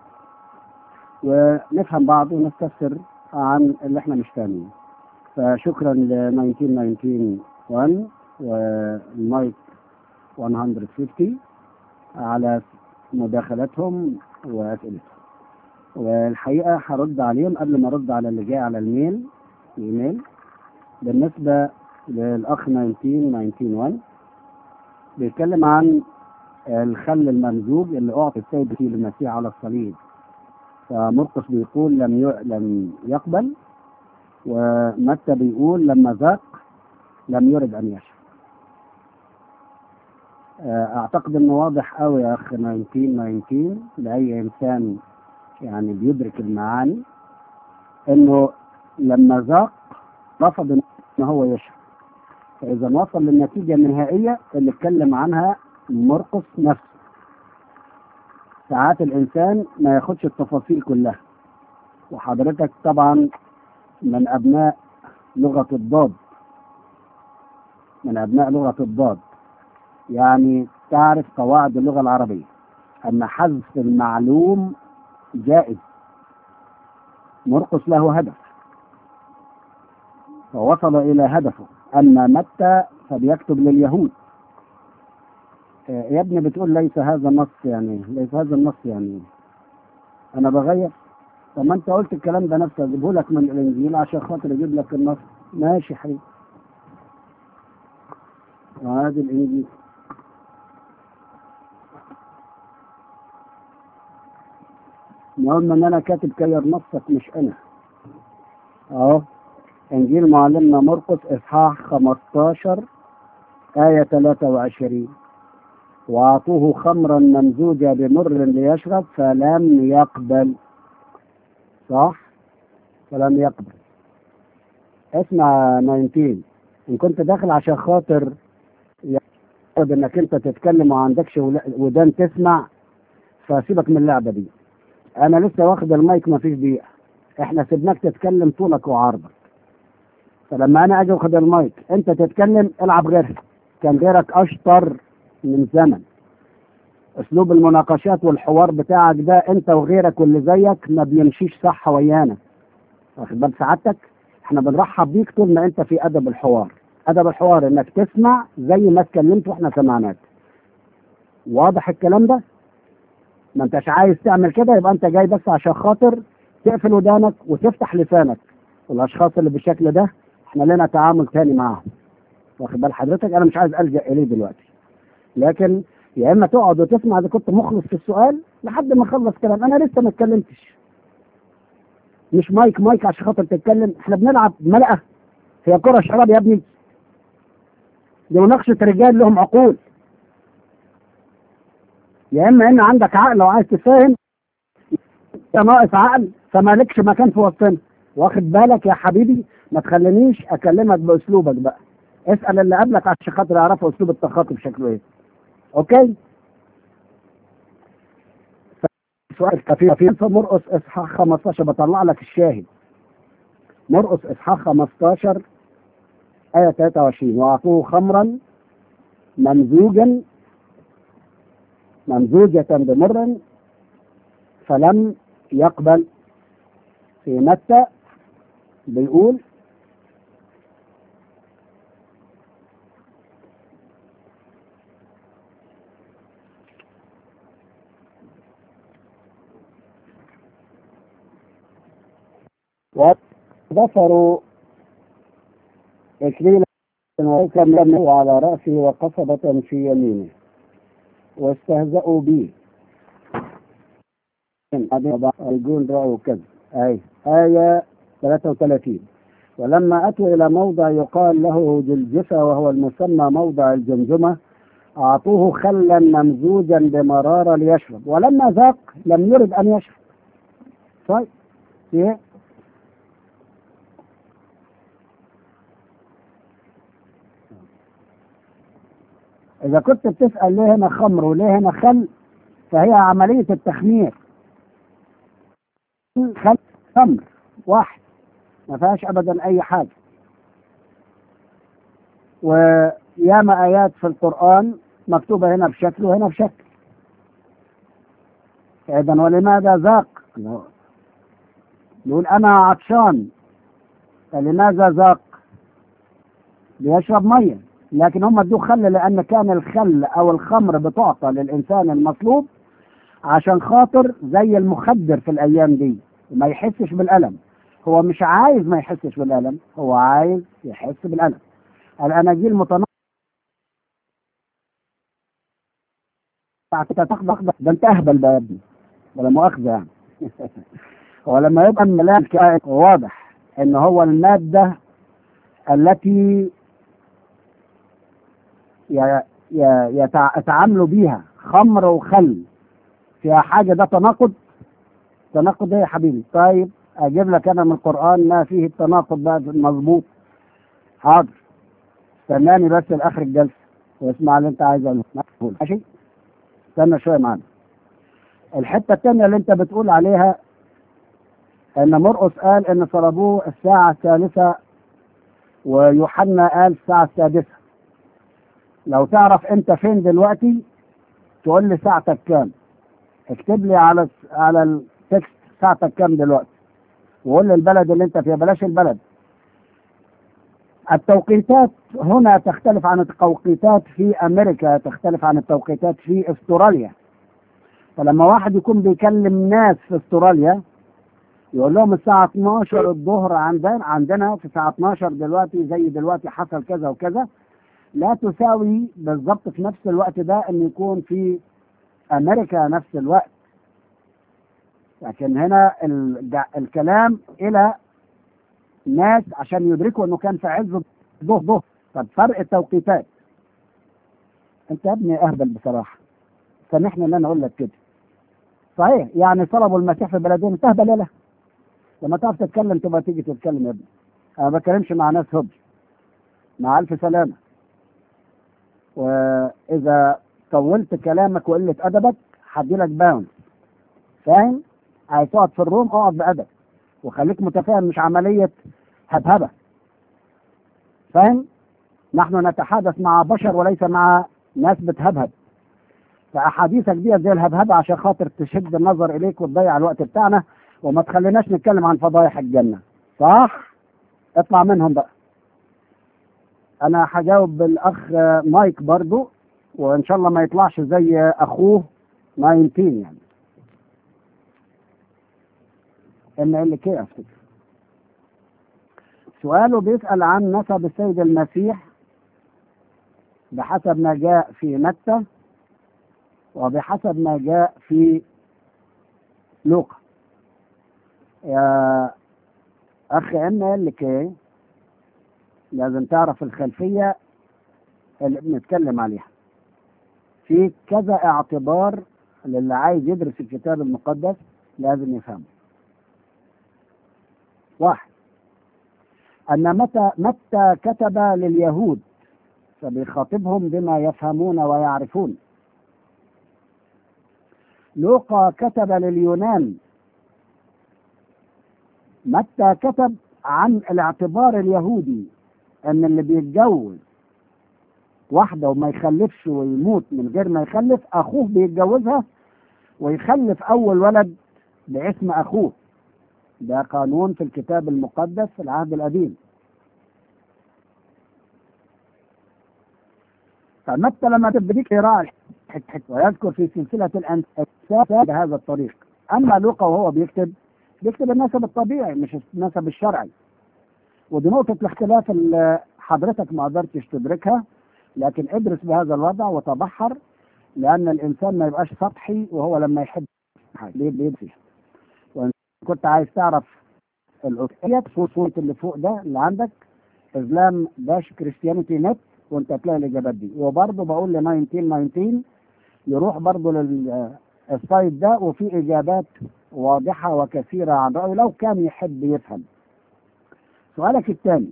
Speaker 2: ونفهم بعض ونستفسر عن اللي احنا مش فاهمينه فشكرا ل 1991 والمايك 150 على مداخلاتهم واسئلتهم والحقيقه هرد عليهم قبل ما ارد على اللي جاي على الميل الايميل بالنسبه للاخ 1991 بيتكلم عن الخل الممزوج اللي اعطي السيد فيه للمسيح على الصليب فمرقس بيقول لم ي... لم يقبل ومتى بيقول لما ذاق لم يرد ان يشرب آه، اعتقد انه واضح قوي يا اخ 1919 لاي انسان يعني بيدرك المعاني انه لما ذاق رفض ان هو يشرب فاذا وصل للنتيجه النهائيه اللي اتكلم عنها مرقس نفسه ساعات الانسان ما ياخدش التفاصيل كلها وحضرتك طبعا من ابناء لغه الضاد من ابناء لغه الضاد يعني تعرف قواعد اللغه العربيه ان حذف المعلوم جائز مرقس له هدف ووصل الى هدفه اما متى فبيكتب لليهود آه، يا ابني بتقول ليس هذا نص يعني ليس هذا النص يعني انا بغير طب ما انت قلت الكلام ده نفسه اجيبه لك من الانجيل عشان خاطر اجيب لك النص ماشي حبيبي وهذه الانجيل المهم ان انا كاتب كير نصك مش انا اهو انجيل معلمنا مرقس اصحاح 15 آية 23 وأعطوه خمرا ممزوجة بمر ليشرب فلم يقبل صح؟ فلم يقبل اسمع 19 إن كنت داخل عشان خاطر يعرض إنك أنت تتكلم وما عندكش ولا- ودان تسمع فسيبك من اللعبة دي أنا لسه واخد المايك ما فيش دقيقة إحنا سيبناك تتكلم طولك وعرضك فلما أنا أجي واخد المايك أنت تتكلم العب غيرها كان غيرك أشطر من زمن اسلوب المناقشات والحوار بتاعك ده انت وغيرك واللي زيك ما بيمشيش صح ويانا واخد بال سعادتك احنا بنرحب بيك طول ما انت في ادب الحوار ادب الحوار انك تسمع زي ما اتكلمت واحنا سمعناك واضح الكلام ده ما انتش عايز تعمل كده يبقى انت جاي بس عشان خاطر تقفل ودانك وتفتح لسانك والاشخاص اللي بالشكل ده احنا لنا تعامل تاني معاهم واخد بال حضرتك انا مش عايز الجا اليه دلوقتي لكن يا اما تقعد وتسمع اذا كنت مخلص في السؤال لحد ما اخلص كلام انا لسه ما اتكلمتش مش مايك مايك عشان خاطر تتكلم احنا بنلعب ملأة هي كرة شراب يا ابني دي مناقشة رجال لهم عقول يا اما ان عندك عقل وعايز تفهم انت ناقص عقل فمالكش مكان في وسطنا واخد بالك يا حبيبي ما تخلينيش اكلمك باسلوبك بقى اسال اللي قبلك عشان خاطر يعرفوا اسلوب التخاطب شكله ايه اوكي سؤال خفيف في مرقص اصحاح 15 بطلع لك الشاهد مرقص اصحاح 15 آية 23 وأعطوه خمرا ممزوجا ممزوجة بمر فلم يقبل في متى بيقول وظفروا إكليلا وكملوا على رأسه وقصبة في يمينه واستهزأوا به يقول رأوا كذا أي آية 33 ولما أتوا إلى موضع يقال له جلجفة وهو المسمى موضع الجمجمة أعطوه خلا ممزوجا بمرارة ليشرب ولما ذاق لم يرد أن يشرب طيب إيه إذا كنت بتسأل ليه هنا خمر وليه هنا خل فهي عملية التخمير خل خمر واحد ما فيهاش أبدا أي حاجة وياما آيات في القرآن مكتوبة هنا بشكل وهنا بشكل إذا ولماذا ذاق؟ يقول أنا عطشان فلماذا ذاق؟ بيشرب ميه لكن هم ادوه خل لان كان الخل او الخمر بتعطى للانسان المصلوب عشان خاطر زي المخدر في الايام دي ما يحسش بالالم هو مش عايز ما يحسش بالالم هو عايز يحس بالالم الاناجيل متناقضه ده انت اهبل بقى يا ابني ولا مؤاخذه يعني هو لما يبقى الملاك واضح ان هو الماده التي يتعاملوا بيها خمر وخل فيها حاجة ده تناقض تناقض ايه يا حبيبي طيب اجيب لك انا من القرآن ما فيه التناقض بقى مظبوط حاضر استناني بس لاخر الجلسة واسمع اللي انت عايز اقوله ماشي استنى شوية معانا الحتة الثانية اللي انت بتقول عليها ان مرقس قال ان صلبوه الساعة الثالثة ويوحنا قال الساعة السادسة لو تعرف انت فين دلوقتي تقول لي ساعتك كام اكتب لي على على التكست ساعتك كام دلوقتي وقول لي البلد اللي انت فيها بلاش البلد التوقيتات هنا تختلف عن التوقيتات في امريكا تختلف عن التوقيتات في استراليا فلما واحد يكون بيكلم ناس في استراليا يقول لهم الساعة 12 الظهر عندنا عندنا في الساعة 12 دلوقتي زي دلوقتي حصل كذا وكذا لا تساوي بالضبط في نفس الوقت ده ان يكون في امريكا نفس الوقت لكن هنا الكلام الى ناس عشان يدركوا انه كان في عز ظهر ظهر طب فرق التوقيتات انت يا ابني اهبل بصراحه سامحني ان انا اقول لك كده صحيح يعني طلبوا المسيح في بلدين تهبل له لما تعرف تتكلم تبقى تيجي تتكلم يا ابني انا ما بتكلمش مع ناس هبل مع الف سلامه واذا طولت كلامك وقله ادبك هدي لك باوند فاهم عايز تقعد في الروم اقعد بادب وخليك متفاهم مش عمليه هبهبه فاهم نحن نتحدث مع بشر وليس مع ناس بتهبهب فاحاديثك دي زي الهبهبه عشان خاطر تشد النظر اليك وتضيع الوقت بتاعنا وما تخليناش نتكلم عن فضايح الجنه صح اطلع منهم بقى انا هجاوب بالاخ مايك برضو وان شاء الله ما يطلعش زي اخوه 19 يعني ان اللي كده افتكر سؤاله بيسأل عن نسب السيد المسيح بحسب ما جاء في متى وبحسب ما جاء في لوقا يا اخ ان قال لك ايه لازم تعرف الخلفيه اللي بنتكلم عليها في كذا اعتبار للي عايز يدرس الكتاب المقدس لازم يفهمه واحد أن متى متى كتب لليهود فبيخاطبهم بما يفهمون ويعرفون لوقا كتب لليونان متى كتب عن الاعتبار اليهودي ان اللي بيتجوز واحده وما يخلفش ويموت من غير ما يخلف اخوه بيتجوزها ويخلف اول ولد باسم اخوه ده قانون في الكتاب المقدس في العهد القديم فمتى لما تبديك قراءة ويذكر في سلسلة الأنساب بهذا الطريق أما لوقا وهو بيكتب بيكتب النسب الطبيعي مش النسب الشرعي ودي نقطة الاختلاف اللي حضرتك ما قدرتش تدركها لكن ادرس بهذا الوضع وتبحر لأن الإنسان ما يبقاش سطحي وهو لما يحب حاجة بيدفع وإن كنت عايز تعرف الأسئلة صورة اللي فوق ده اللي عندك إسلام داش كريستيانيتي نت وأنت هتلاقي الإجابات دي وبرضه بقول ل 1919 يروح برضه للسايت ده وفي إجابات واضحة وكثيرة عن رأيه لو كان يحب يفهم سؤالك الثاني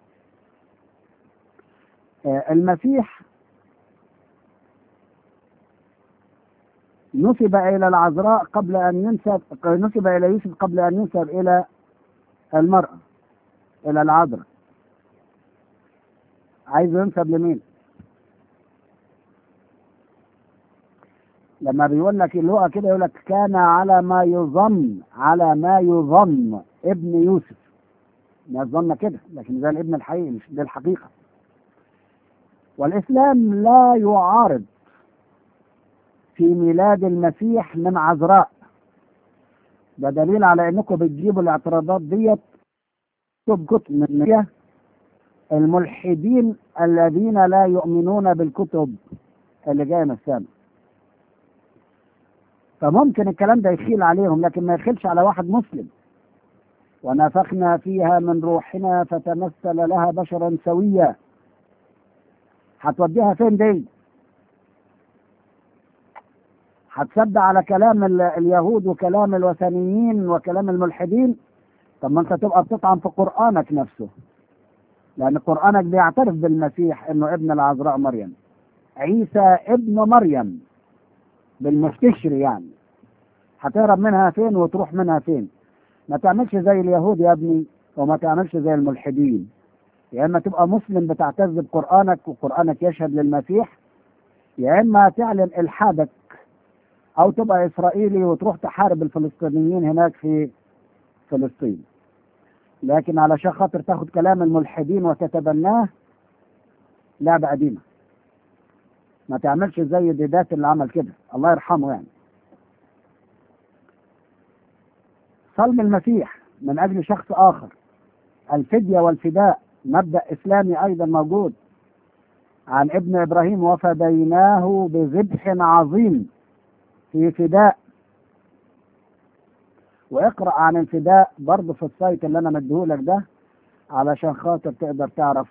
Speaker 2: المسيح نسب إلى العذراء قبل أن ينسب نسب إلى يوسف قبل أن ينسب إلى المرأة إلى العذراء عايز ينسب لمين؟ لما بيقول لك اللغة كده يقول لك كان على ما يظن على ما يظن ابن يوسف الناس ظن كده لكن ده الابن الحقيقي مش ده الحقيقة والإسلام لا يعارض في ميلاد المسيح من عذراء ده دليل على انكم بتجيبوا الاعتراضات ديت كتب من الملحدين الذين لا يؤمنون بالكتب اللي جايه من السماء فممكن الكلام ده يخيل عليهم لكن ما يخيلش على واحد مسلم ونفخنا فيها من روحنا فتمثل لها بشرا سويا هتوديها فين دي هتصدق على كلام اليهود وكلام الوثنيين وكلام الملحدين طب ما انت تبقى بتطعن في قرانك نفسه لان قرانك بيعترف بالمسيح انه ابن العذراء مريم عيسى ابن مريم بالمستشري يعني هتهرب منها فين وتروح منها فين ما تعملش زي اليهود يا ابني وما تعملش زي الملحدين يا اما تبقى مسلم بتعتز بقرانك وقرانك يشهد للمسيح يا اما تعلن الحادك او تبقى اسرائيلي وتروح تحارب الفلسطينيين هناك في فلسطين لكن علشان خاطر تاخد كلام الملحدين وتتبناه لعبة قديمة ما تعملش زي ديدات اللي عمل كده الله يرحمه يعني صلب المسيح من اجل شخص اخر الفدية والفداء مبدأ اسلامي ايضا موجود عن ابن ابراهيم وفديناه بذبح عظيم في فداء واقرا عن الفداء برضه في السايت اللي انا مديهولك ده علشان خاطر تقدر تعرف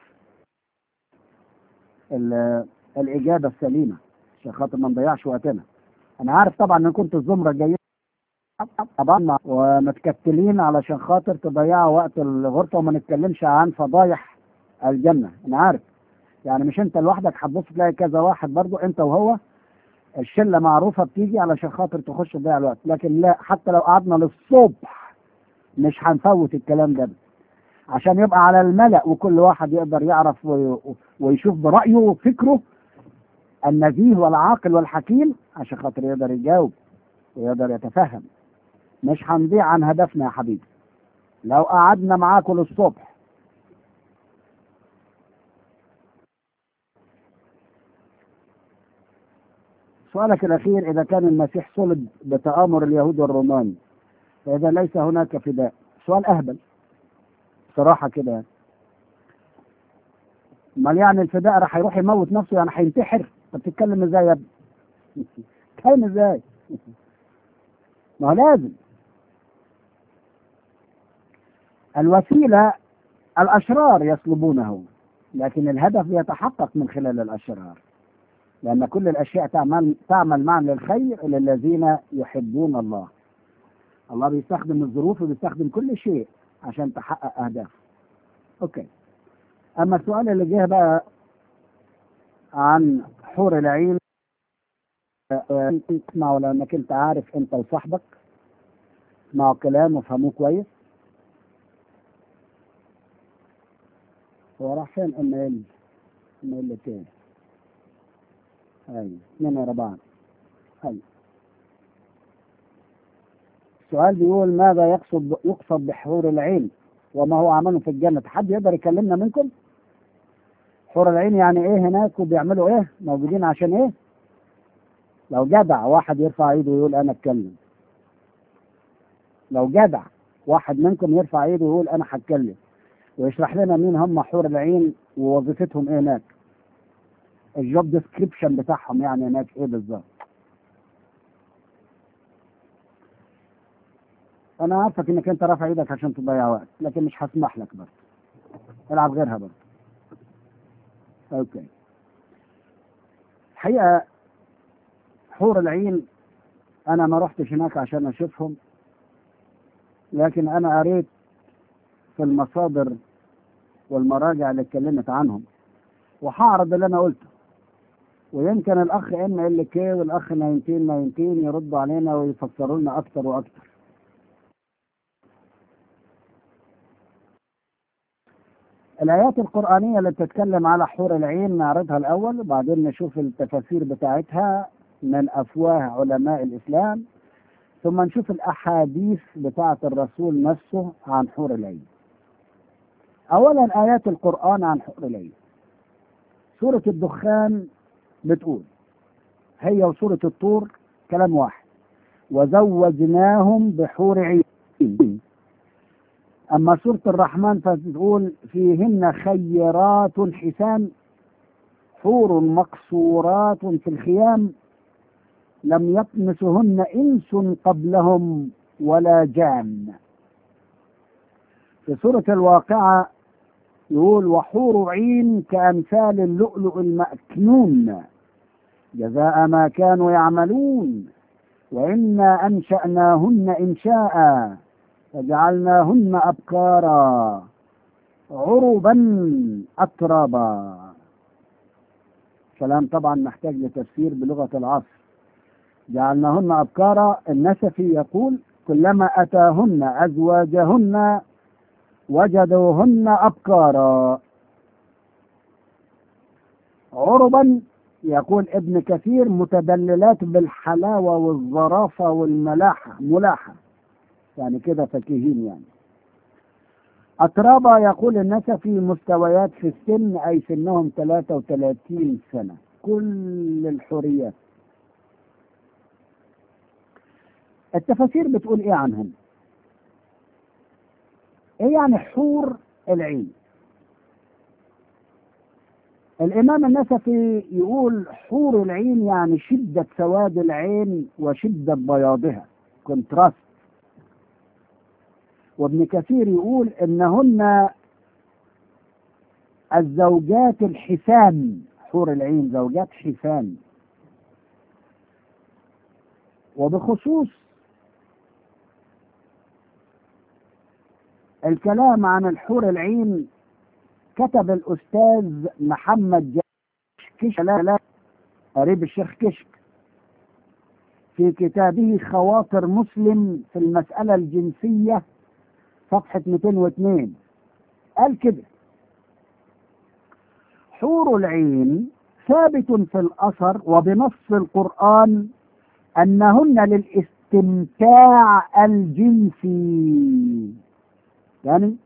Speaker 2: الاجابه السليمه عشان خاطر ما نضيعش وقتنا انا عارف طبعا ان كنت الزمره جايين طبعا ومتكتلين علشان خاطر تضيعوا وقت الغرفه وما نتكلمش عن فضايح الجنه انا عارف يعني مش انت لوحدك هتبص تلاقي كذا واحد برضه انت وهو الشله معروفه بتيجي علشان خاطر تخش تضيع الوقت لكن لا حتى لو قعدنا للصبح مش هنفوت الكلام ده عشان يبقى على الملأ وكل واحد يقدر يعرف ويشوف برأيه وفكره النزيه والعاقل والحكيم عشان خاطر يقدر يجاوب ويقدر يتفهم مش هنضيع عن هدفنا يا حبيبي لو قعدنا معاكم للصبح سؤالك الأخير إذا كان المسيح صلب بتآمر اليهود والرومان فإذا ليس هناك فداء سؤال أهبل صراحة كده يعني. امال يعني الفداء راح يروح يموت نفسه يعني هينتحر انت بتتكلم ازاي يا ابني؟ بتتكلم ازاي؟ ما هو لازم الوسيلة الأشرار يطلبونه لكن الهدف يتحقق من خلال الأشرار لأن كل الأشياء تعمل تعمل معا للخير للذين يحبون الله الله بيستخدم الظروف وبيستخدم كل شيء عشان تحقق أهدافه أوكي أما السؤال اللي جه بقى عن حور العين آه، اسمعوا لأنك أنت عارف أنت وصاحبك اسمعوا الكلام وافهموه كويس هو راح فين ام ال ام ال تاني ايوه اثنين ورا بعض ايوه السؤال بيقول ماذا يقصد يقصد بحور العين وما هو عمله في الجنة حد يقدر يكلمنا منكم حور العين يعني ايه هناك وبيعملوا ايه موجودين عشان ايه لو جدع واحد يرفع ايده ويقول انا اتكلم لو جدع واحد منكم يرفع ايده ويقول انا هتكلم ويشرح لنا مين هم حور العين ووظيفتهم ايه هناك الجوب ديسكريبشن بتاعهم يعني هناك ايه بالظبط انا عارفك انك انت رافع ايدك عشان تضيع وقت لكن مش هسمح لك برضه العب غيرها برضه اوكي الحقيقه حور العين انا ما رحتش هناك عشان اشوفهم لكن انا قريت في المصادر والمراجع اللي اتكلمت عنهم وهعرض اللي انا قلته ويمكن الاخ ام ال كي والاخ 1919 يردوا علينا ويفسروا لنا اكتر واكتر الآيات القرآنية اللي بتتكلم على حور العين نعرضها الأول وبعدين نشوف التفاسير بتاعتها من أفواه علماء الإسلام ثم نشوف الأحاديث بتاعة الرسول نفسه عن حور العين أولا آيات القرآن عن حور العين سورة الدخان بتقول هي وسورة الطور كلام واحد وزوجناهم بحور عين أما سورة الرحمن فتقول فيهن خيرات حسان حور مقصورات في الخيام لم يطمسهن إنس قبلهم ولا جان في سورة الواقعة يقول وحور عين كأمثال اللؤلؤ المأكنون جزاء ما كانوا يعملون وإنا أنشأناهن إنشاء فجعلناهن أبكارا عربا أترابا كلام طبعا محتاج لتفسير بلغة العصر جعلناهن أبكارا النسفي يقول كلما أتاهن أزواجهن وجدوهن أبكارا عربا يقول ابن كثير متدللات بالحلاوة والظرافة والملاحة ملاحة يعني كده فكيهين يعني أترابا يقول النسفي مستويات في السن أي سنهم 33 سنة كل الحريات التفاسير بتقول ايه عنهم ايه يعني حور العين الامام النسفي يقول حور العين يعني شدة سواد العين وشدة بياضها كونتراست وابن كثير يقول انهن الزوجات الحسان حور العين زوجات حسان وبخصوص الكلام عن الحور العين كتب الأستاذ محمد كشك لا لا قريب الشيخ كشك في كتابه خواطر مسلم في المسألة الجنسية صفحة 202 قال كده حور العين ثابت في الأثر وبنص القرآن أنهن للاستمتاع الجنسي يعني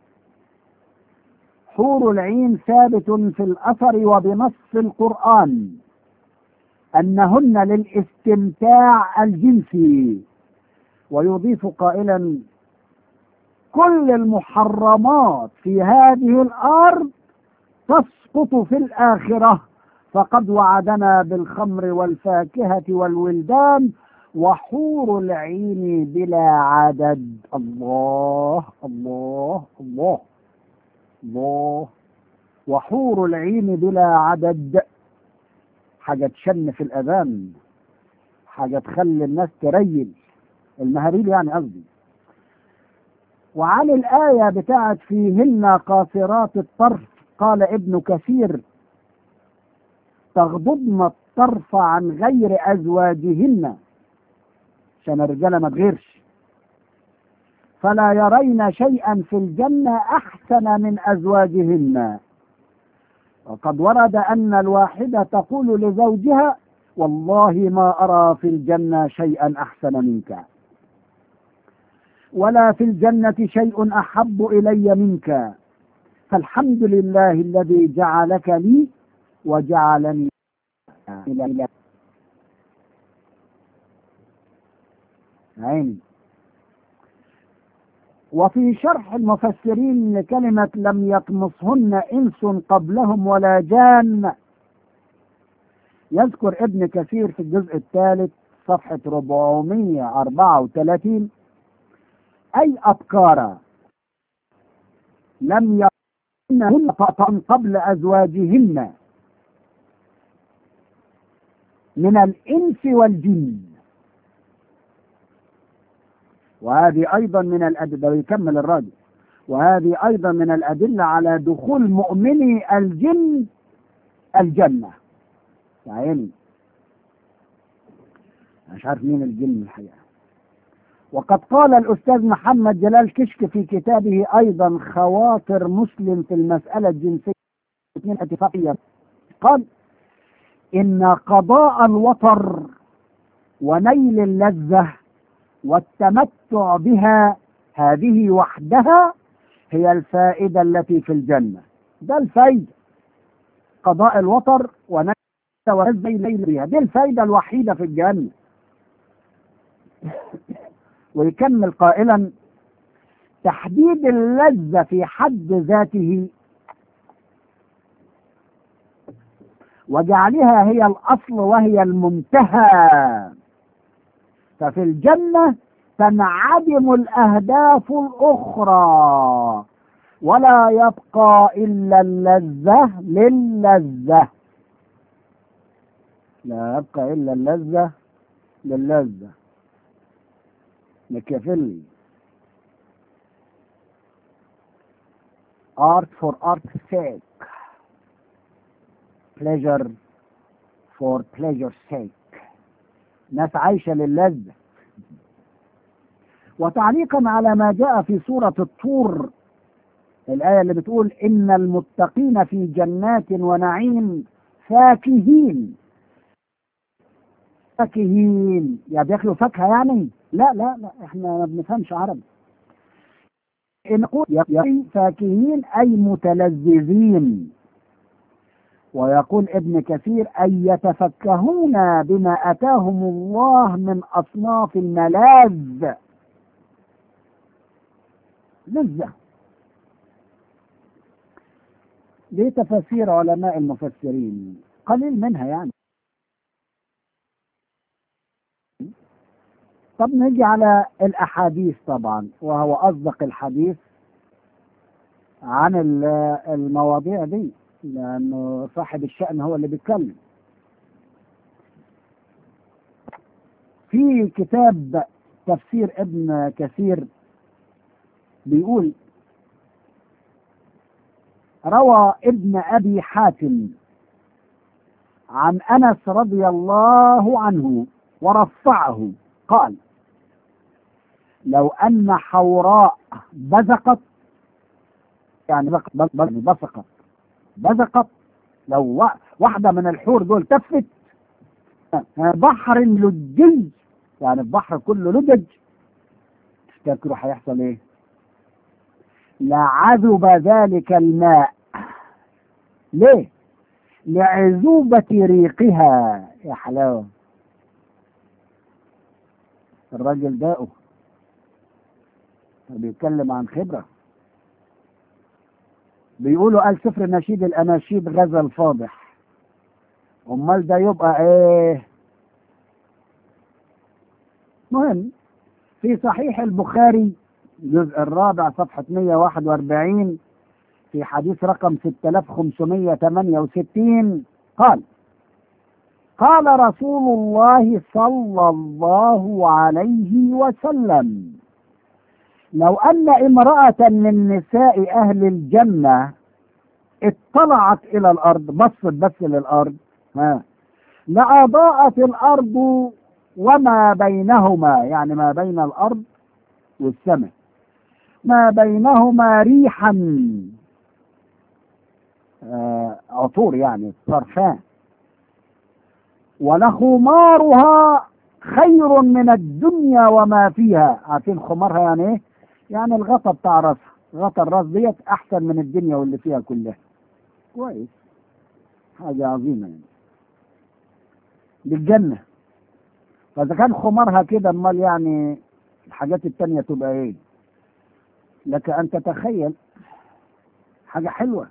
Speaker 2: حور العين ثابت في الأثر وبنص القرآن أنهن للاستمتاع الجنسي ويضيف قائلا كل المحرمات في هذه الأرض تسقط في الآخرة فقد وعدنا بالخمر والفاكهة والولدان وحور العين بلا عدد الله الله الله الله وحور العين بلا عدد حاجة تشن في الأذان حاجة تخلي الناس تريل المهاريل يعني قصدي وعن الآية بتاعت فيهن قاصرات الطرف قال ابن كثير تغضضن الطرف عن غير أزواجهن عشان الرجالة ما تغيرش فلا يرين شيئا في الجنة أحسن من أزواجهن وقد ورد أن الواحدة تقول لزوجها والله ما أرى في الجنة شيئا أحسن منك ولا في الجنة شيء أحب إلي منك فالحمد لله الذي جعلك لي وجعلني إلى عيني وفي شرح المفسرين لكلمة لم يطمسهن إنس قبلهم ولا جان يذكر ابن كثير في الجزء الثالث صفحة 434 أي أبكارا لم يرهن خطأ قبل أزواجهن من الإنس والجن وهذه أيضا من الأدلة يكمل الراجل وهذه أيضا من الأدلة على دخول مؤمني الجن الجنة يا عيني مش عارف مين الجن الحقيقة وقد قال الأستاذ محمد جلال كشك في كتابه أيضا خواطر مسلم في المسألة الجنسية اثنين اتفاقية قال إن قضاء الوطر ونيل اللذة والتمتع بها هذه وحدها هي الفائدة التي في الجنة ده الفايدة قضاء الوطر ونيل اللذة بها دي الفايدة الوحيدة في الجنة ويكمل قائلا تحديد اللذة في حد ذاته وجعلها هي الأصل وهي المنتهى ففي الجنة تنعدم الأهداف الأخرى ولا يبقى إلا اللذة للذة لا يبقى إلا اللذة للذة ميكافيلي art for art's sake pleasure for pleasure's sake ناس عايشة للذة وتعليقا على ما جاء في سورة الطور الآية اللي بتقول إن المتقين في جنات ونعيم فاكهين فاكهين يعني بياكلوا فاكهة يعني لا لا لا احنا ما بنفهمش عربي نقول يقول فاكهين أي متلذذين ويقول ابن كثير أي يتفكهون بما أتاهم الله من أصناف الملاذ لذة دي تفاسير علماء المفسرين قليل منها يعني طب نجي على الأحاديث طبعا وهو أصدق الحديث عن المواضيع دي لأنه صاحب الشأن هو اللي بيتكلم في كتاب تفسير ابن كثير بيقول روى ابن أبي حاتم عن أنس رضي الله عنه ورفعه قال لو أن حوراء بزقت يعني بصقت بزقت لو واحدة من الحور دول تفت بحر لجي يعني البحر كله لجج تفتكروا هيحصل ايه؟ لعذب ذلك الماء ليه لعذوبة ريقها يا حلاوة الراجل داؤه بيتكلم عن خبرة بيقولوا قال سفر نشيد الأناشيد غزل فاضح أمال ده يبقى إيه مهم في صحيح البخاري الجزء الرابع صفحة 141 في حديث رقم 6568 قال قال رسول الله صلى الله عليه وسلم لو أن امرأة من نساء أهل الجنة اطلعت إلى الأرض بصت بس للأرض ها لأضاءت الأرض وما بينهما يعني ما بين الأرض والسماء ما بينهما ريحا آه عطور يعني صرفان ولخمارها خير من الدنيا وما فيها عارفين خمارها يعني ايه يعني الغطا بتاع راسها غطا الراس ديت احسن من الدنيا واللي فيها كلها كويس حاجة عظيمة يعني بالجنة فإذا كان خمارها كده امال يعني الحاجات التانية تبقى ايه لك ان تتخيل حاجة حلوة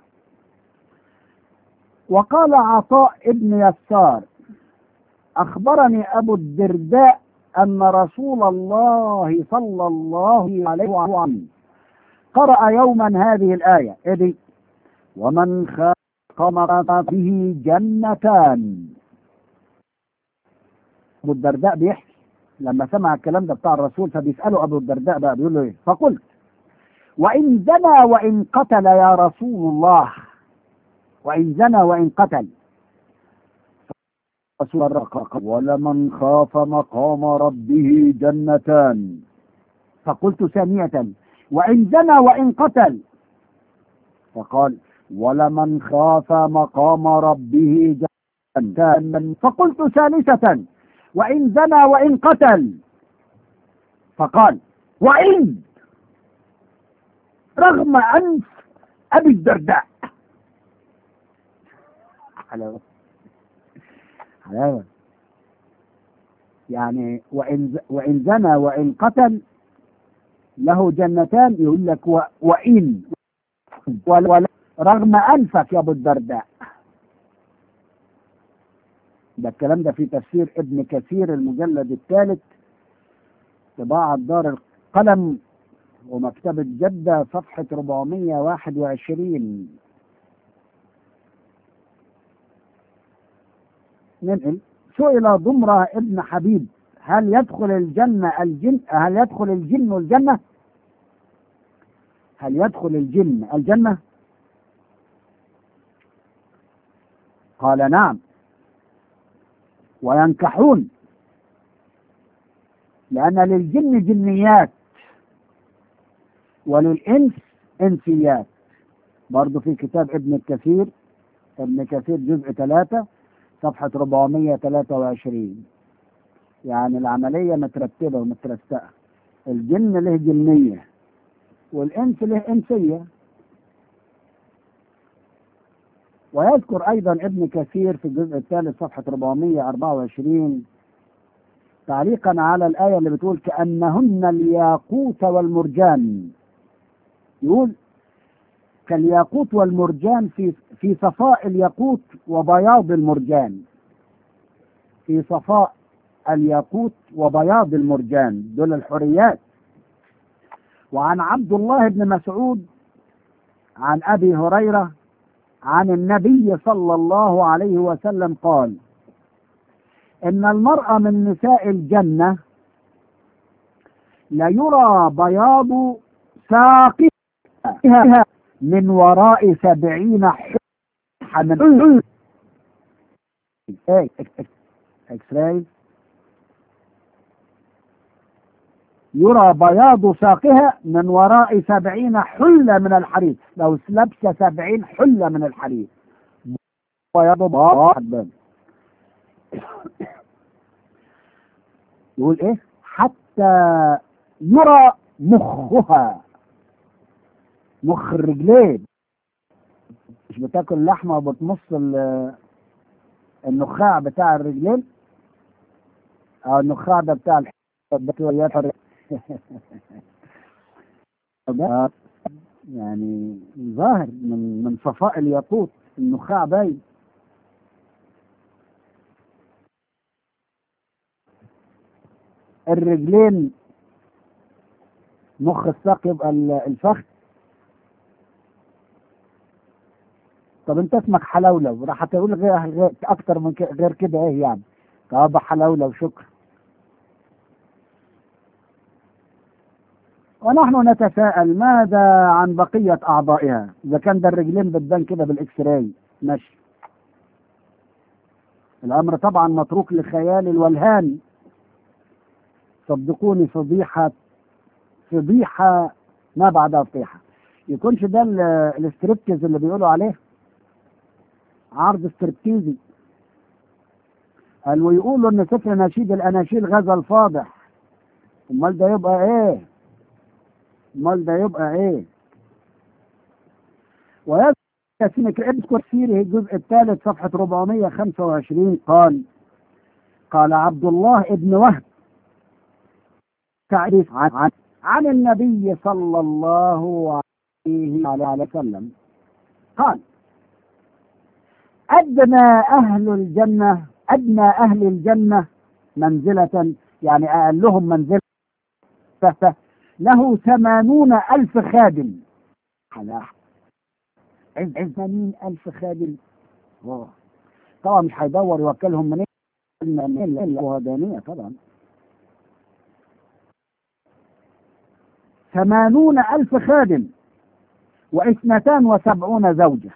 Speaker 2: وقال عطاء ابن يسار أخبرني أبو الدرداء أن رسول الله صلى الله عليه وسلم قرأ يوما هذه الآية إذ ومن خاف فيه جنتان أبو الدرداء بيحكي لما سمع الكلام ده بتاع الرسول فبيسأله أبو الدرداء بقى بيقول له إيه فقلت وإن زنى وإن قتل يا رسول الله وإن زنى وإن قتل رسول الرقاق ولمن خاف مقام ربه جنتان فقلت ثانية وإن زنى وإن قتل فقال ولمن خاف مقام ربه جنتان فقلت ثالثة وإن زنى وإن قتل فقال وإن رغم أنف أبي الدرداء حلاوة حلاوة يعني وإن وإن زنى وإن قتل له جنتان يقول لك و وإن ولا رغم أنفك يا أبو الدرداء ده الكلام ده في تفسير ابن كثير المجلد الثالث طباعة دار القلم ومكتبة جدة صفحة 421 ننقل سئل ضمرة ابن حبيب هل يدخل الجنة الجن هل يدخل الجن الجنة؟ هل يدخل الجن الجنة؟ قال نعم وينكحون لأن للجن جنيات وللإنس إنسيات برضو في كتاب ابن الكثير ابن كثير جزء ثلاثة صفحة 423 يعني العملية مترتبة ومترستقة الجن له جنية والإنس له إنسية ويذكر أيضا ابن كثير في الجزء الثالث صفحة 424 تعليقا على الآية اللي بتقول كأنهن الياقوت والمرجان يقول كالياقوت والمرجان في في صفاء الياقوت وبياض المرجان في صفاء الياقوت وبياض المرجان دول الحريات وعن عبد الله بن مسعود عن ابي هريره عن النبي صلى الله عليه وسلم قال ان المرأة من نساء الجنة ليرى بياض ساقها من وراء سبعين حلحة من اكس راي يرى بياض ساقها من وراء سبعين حلة من الحرير لو لبس سبعين حلة من الحرير بياض بياض يقول ايه حتى يرى مخها مخ الرجلين مش بتاكل لحمه وبتمص ال- النخاع بتاع الرجلين او النخاع ده بتاع الحيوانات ده يعني ظاهر من من صفاء الياقوت النخاع باين الرجلين مخ الساق يبقى ال- الفخذ طب انت اسمك حلولو راح تقول غير, غير اكتر من كده غير كده ايه يعني طب حلولو شكرا ونحن نتساءل ماذا عن بقية أعضائها إذا كان ده الرجلين بتبان كده بالإكس راي ماشي الأمر طبعا متروك لخيال الولهان صدقوني فضيحة فضيحة ما بعدها فضيحة يكونش ده ال- الاستريبتيز اللي بيقولوا عليه عرض استريبتيزي قال ويقولوا ان سفر نشيد الاناشيل غزل فاضح امال ده يبقى ايه امال ده يبقى ايه ويذكر سينك اذكر سيره الجزء الثالث صفحة 425 قال قال عبد الله ابن وهب تعريف عن, عن, عن النبي صلى الله عليه وسلم قال أدنى أهل الجنة أدنى أهل الجنة منزلة يعني أقلهم منزلة له ثمانون ألف خادم حلاح عز عز ثمانين ألف خادم واو. طبعا مش هيدور يوكلهم منين إلا إلا إلا وهدانية طبعا ثمانون ألف خادم واثنتان وسبعون زوجة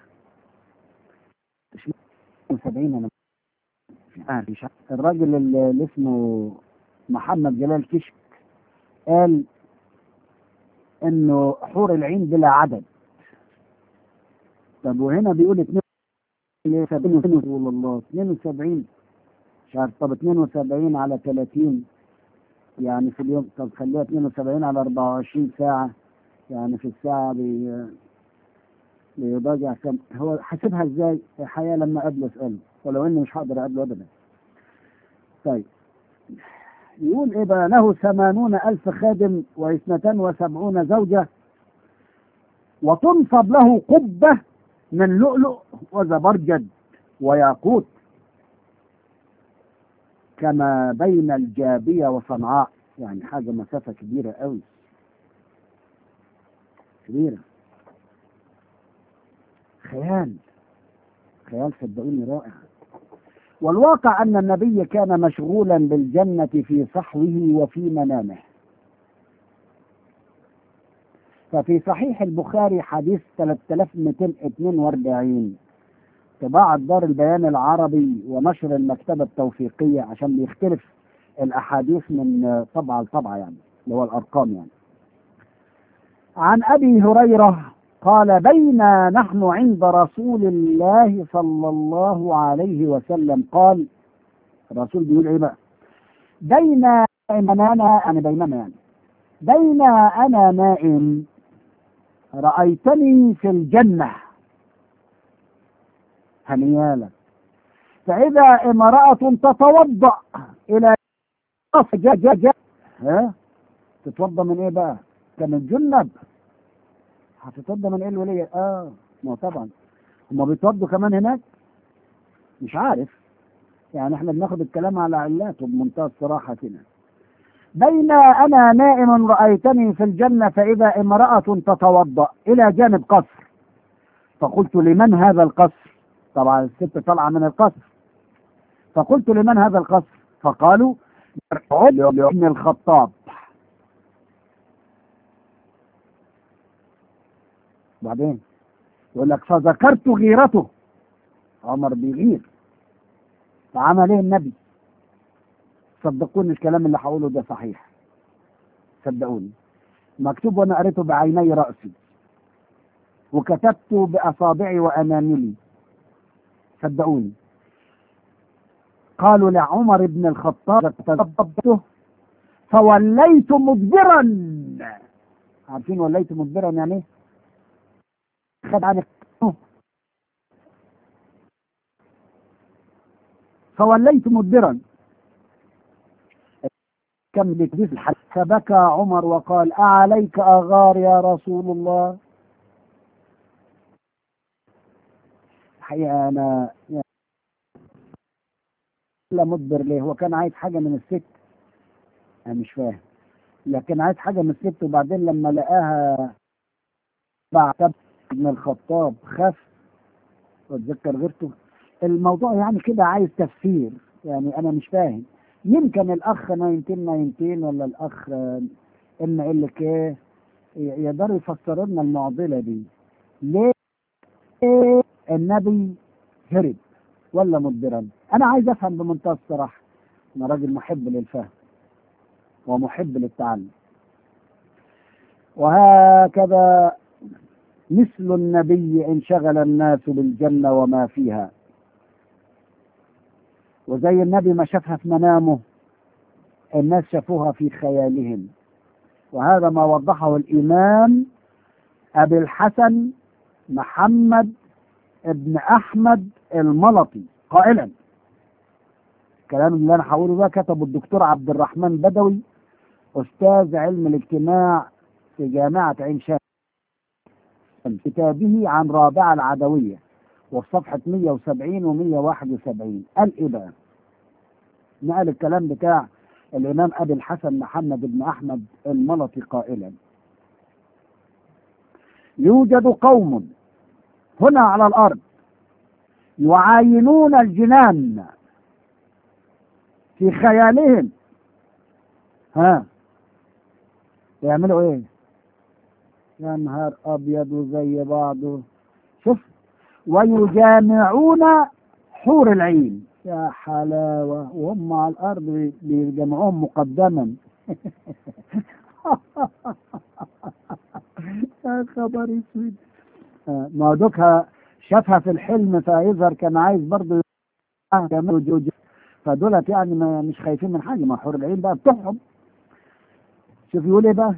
Speaker 2: وسبعين أنا مش عارف مش عارف. الراجل اللي اللي اسمه محمد جلال كشك قال انه حور العين بلا عدد طب وهنا بيقول 72 رسول الله 72 مش عارف طب 72 على 30 يعني في اليوم طب خليها 72 على 24 ساعة يعني في الساعة بي بيضاجع كم هو حاسبها ازاي الحياة لما قبله اسأله ولو اني مش هقدر اقابله ابدا طيب يقول ايه بقى له ثمانون الف خادم واثنتان وسبعون زوجة وتنصب له قبة من لؤلؤ وزبرجد وياقوت كما بين الجابية وصنعاء يعني حاجة مسافة كبيرة قوي كبيرة خيال خيال صدقوني رائع والواقع أن النبي كان مشغولا بالجنة في صحوه وفي منامه ففي صحيح البخاري حديث 3242 طباعة دار البيان العربي ونشر المكتبة التوثيقية عشان بيختلف الأحاديث من طبعة لطبعة يعني اللي هو الأرقام يعني عن أبي هريرة قال بينا نحن عند رسول الله صلى الله عليه وسلم قال الرسول بيقول ايه بقى بينا انا يعني بينما يعني بينا انا نائم رايتني في الجنه هنيالك فاذا امراه تتوضا الى جا جا جا ها تتوضا من ايه بقى كان الجنب هتتوضى من ايه الولية؟ اه ما هو طبعا هما بيتوضوا كمان هناك؟ مش عارف يعني احنا بناخد الكلام على علاته بمنتهى الصراحة كده بين انا نائم رأيتني في الجنة فاذا امرأة تتوضأ الى جانب قصر فقلت لمن هذا القصر؟ طبعا الست طالعة من القصر فقلت لمن هذا القصر؟ فقالوا ابن الخطاب بعدين يقول لك فذكرت غيرته عمر بيغير فعمل ايه النبي صدقوني الكلام اللي هقوله ده صحيح صدقوني مكتوب وانا قريته بعيني راسي وكتبت باصابعي واناملي صدقوني قالوا لعمر بن الخطاب تغضبته فوليت مدبرا عارفين وليت مدبرا يعني ايه خد عن فوليت مدبرا كم لتجيز الحديث فبكى عمر وقال أعليك أغار يا رسول الله الحقيقة أنا لا مدبر ليه هو كان عايز حاجة من الست أنا مش فاهم لكن عايز حاجة من الست وبعدين لما لقاها بعد ابن الخطاب خف واتذكر غيرته الموضوع يعني كده عايز تفسير يعني انا مش فاهم يمكن الاخ 1919 ولا الاخ ام ال كي يقدروا يفسروا لنا المعضله دي ليه النبي هرب ولا مدبرا انا عايز افهم بمنتهى الصراحه انا راجل محب للفهم ومحب للتعلم وهكذا مثل النبي انشغل الناس بالجنة وما فيها وزي النبي ما شافها في منامه الناس شافوها في خيالهم وهذا ما وضحه الإمام أبي الحسن محمد ابن أحمد الملطي قائلا الكلام اللي أنا هقوله ده كتبه الدكتور عبد الرحمن بدوي أستاذ علم الاجتماع في جامعة عين شمس كتابه عن رابعة العدوية وفي صفحة 170 و 171 قال إيه بقى؟ نقل الكلام بتاع الإمام أبي الحسن محمد بن أحمد الملطي قائلا يوجد قوم هنا على الأرض يعاينون الجنان في خيالهم ها يعملوا ايه يا نهار ابيض وزي بعضه شوف ويجامعون حور العين يا حلاوة وهم على الأرض بيجمعوهم مقدما يا خبر اسود ما دوكها شافها في الحلم فيظهر كان عايز برضه فدولت يعني ما مش خايفين من حاجة ما حور العين بقى بتوعهم شوف يقول ايه بقى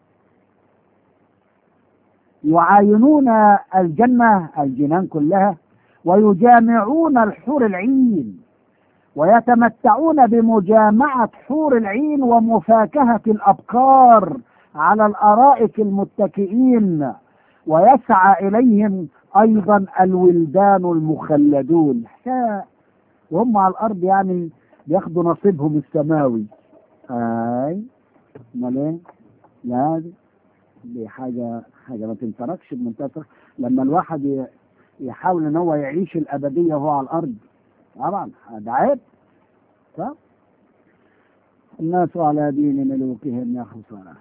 Speaker 2: يعاينون الجنة الجنان كلها ويجامعون الحور العين ويتمتعون بمجامعة حور العين ومفاكهة الأبكار على الأرائك المتكئين ويسعى إليهم أيضا الولدان المخلدون وهم على الأرض يعني بياخدوا نصيبهم السماوي أي امال ايه؟ لا دي حاجة حاجة ما تنتركش بمنتهى لما الواحد يحاول ان هو يعيش الابدية وهو على الارض طبعا ده عيب صح؟ الناس على دين ملوكهم يا خسارة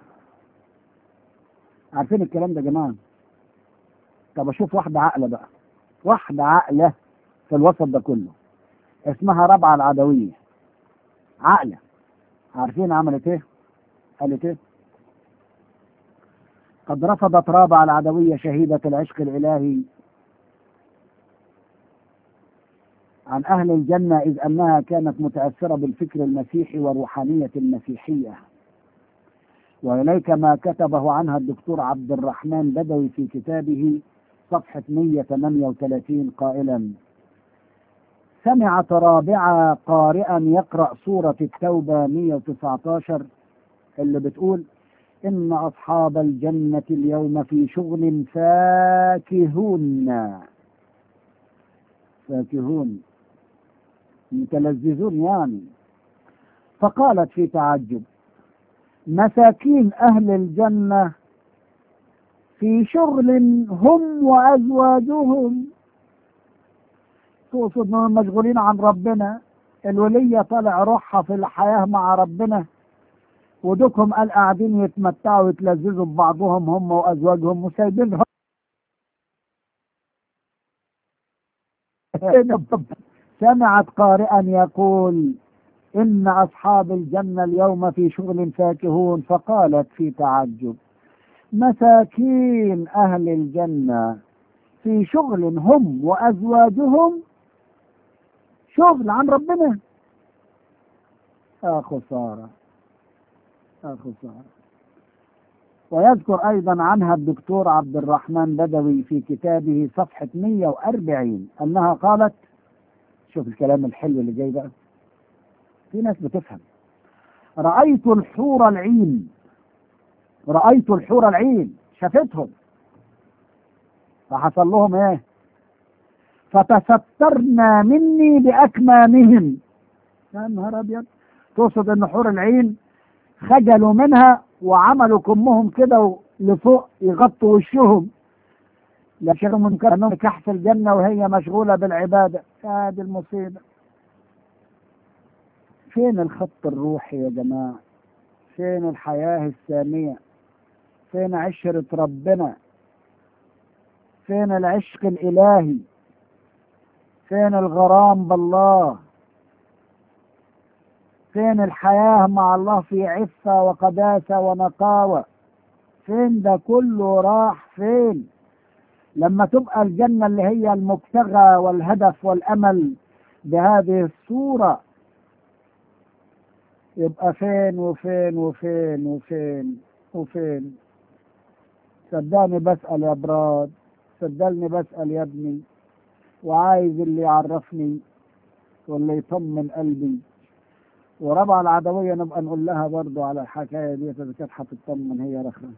Speaker 2: عارفين الكلام ده يا جماعة طب اشوف واحدة عاقلة بقى واحدة عاقلة في الوسط ده كله اسمها ربعة العدوية عاقلة عارفين عملت ايه؟ قالت ايه؟ قد رفضت رابعة العدوية شهيدة العشق الإلهي عن أهل الجنة إذ أنها كانت متأثرة بالفكر المسيحي والروحانية المسيحية وإليك ما كتبه عنها الدكتور عبد الرحمن بدوي في كتابه صفحة 138 قائلا سمعت رابعة قارئا يقرأ سورة التوبة 119 اللي بتقول إن أصحاب الجنة اليوم في شغل فاكهون فاكهون متلذذون يعني فقالت في تعجب مساكين أهل الجنة في شغل هم وأزواجهم تقصد انهم مشغولين عن ربنا الولية طالع روحها في الحياة مع ربنا ودوكهم قال قاعدين يتمتعوا ويتلذذوا ببعضهم هم وازواجهم وسايبينهم سمعت قارئا يقول إن أصحاب الجنة اليوم في شغل فاكهون فقالت في تعجب مساكين أهل الجنة في شغل هم وأزواجهم شغل عن ربنا يا خسارة يا خسارة ويذكر أيضا عنها الدكتور عبد الرحمن بدوي في كتابه صفحة 140 أنها قالت شوف الكلام الحلو اللي جاي بقى في ناس بتفهم رأيت الحور العين رأيت الحور العين شافتهم فحصل لهم ايه فتسترنا مني بأكمامهم يا نهار أبيض تقصد إن حور العين خجلوا منها وعملوا كمهم كده لفوق يغطوا وشهم لا شغل من كانهم كحف الجنة وهي مشغولة بالعبادة هذه المصيبة فين الخط الروحي يا جماعة فين الحياة السامية فين عشرة ربنا فين العشق الإلهي فين الغرام بالله فين الحياة مع الله في عفة وقداسة ونقاوة فين ده كله راح فين لما تبقى الجنة اللي هي المبتغى والهدف والأمل بهذه الصورة يبقى فين وفين وفين وفين وفين صدقني بسأل يا براد صدقني بسأل يا ابني وعايز اللي يعرفني واللي يطمن قلبي وربع العدوية نبقى نقول لها برضو على الحكاية دي إذا كانت هتطمن هي رخرة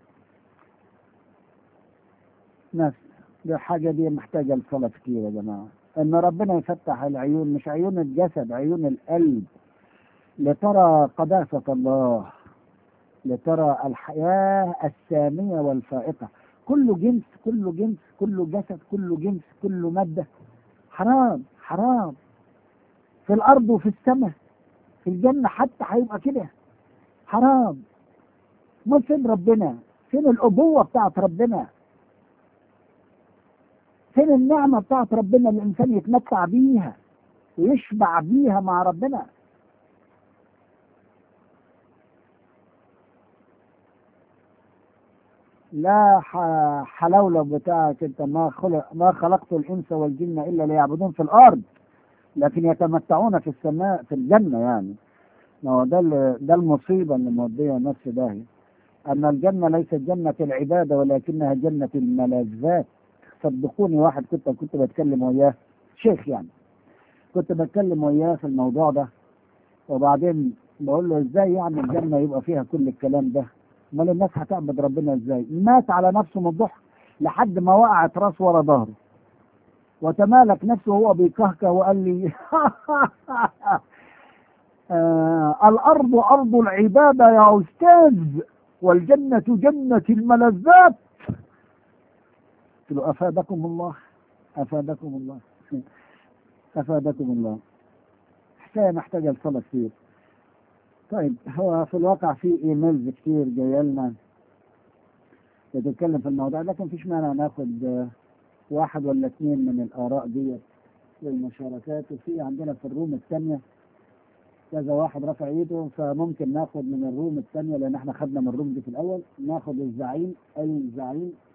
Speaker 2: ناس دي الحاجة دي محتاجة لصلاة كتير يا جماعة إن ربنا يفتح العيون مش عيون الجسد عيون القلب لترى قداسة الله لترى الحياة السامية والفائقة كل جنس كل جنس كل جسد كل جنس كل مادة حرام حرام في الأرض وفي السماء في الجنة حتى هيبقى كده حرام ما فين ربنا فين الأبوة بتاعت ربنا فين النعمة بتاعت ربنا اللي الإنسان يتمتع بيها ويشبع بيها مع ربنا لا ح- حلاوله بتاعك انت ما خلق ما خلقت الانس والجن الا ليعبدون في الارض لكن يتمتعون في السماء في الجنه يعني ما هو ده ال- ده المصيبه اللي موديه نفس داهيه ان الجنه ليست جنه العباده ولكنها جنه الملذات صدقوني واحد كنت كنت بتكلم وياه شيخ يعني كنت بتكلم وياه في الموضوع ده وبعدين بقول له ازاي يعني الجنه يبقى فيها كل الكلام ده امال الناس هتعبد ربنا ازاي مات على نفسه من الضحك لحد ما وقعت راسه ورا ظهره وتمالك نفسه وهو بيكهكه وقال لي آه الارض ارض العباده يا استاذ والجنه جنه الملذات قلت له افادكم الله افادكم الله افادكم الله حكايه محتاجه لصلاه كتير طيب هو في الواقع في ايميلز كتير جايه لنا بتتكلم في الموضوع لكن مفيش مانع ناخد آه، واحد ولا اثنين من الاراء ديت للمشاركات وفي عندنا في الروم الثانيه كذا واحد رفع ايده فممكن ناخد من الروم الثانيه لان احنا خدنا من الروم دي في الاول ناخد الزعيم الزعيم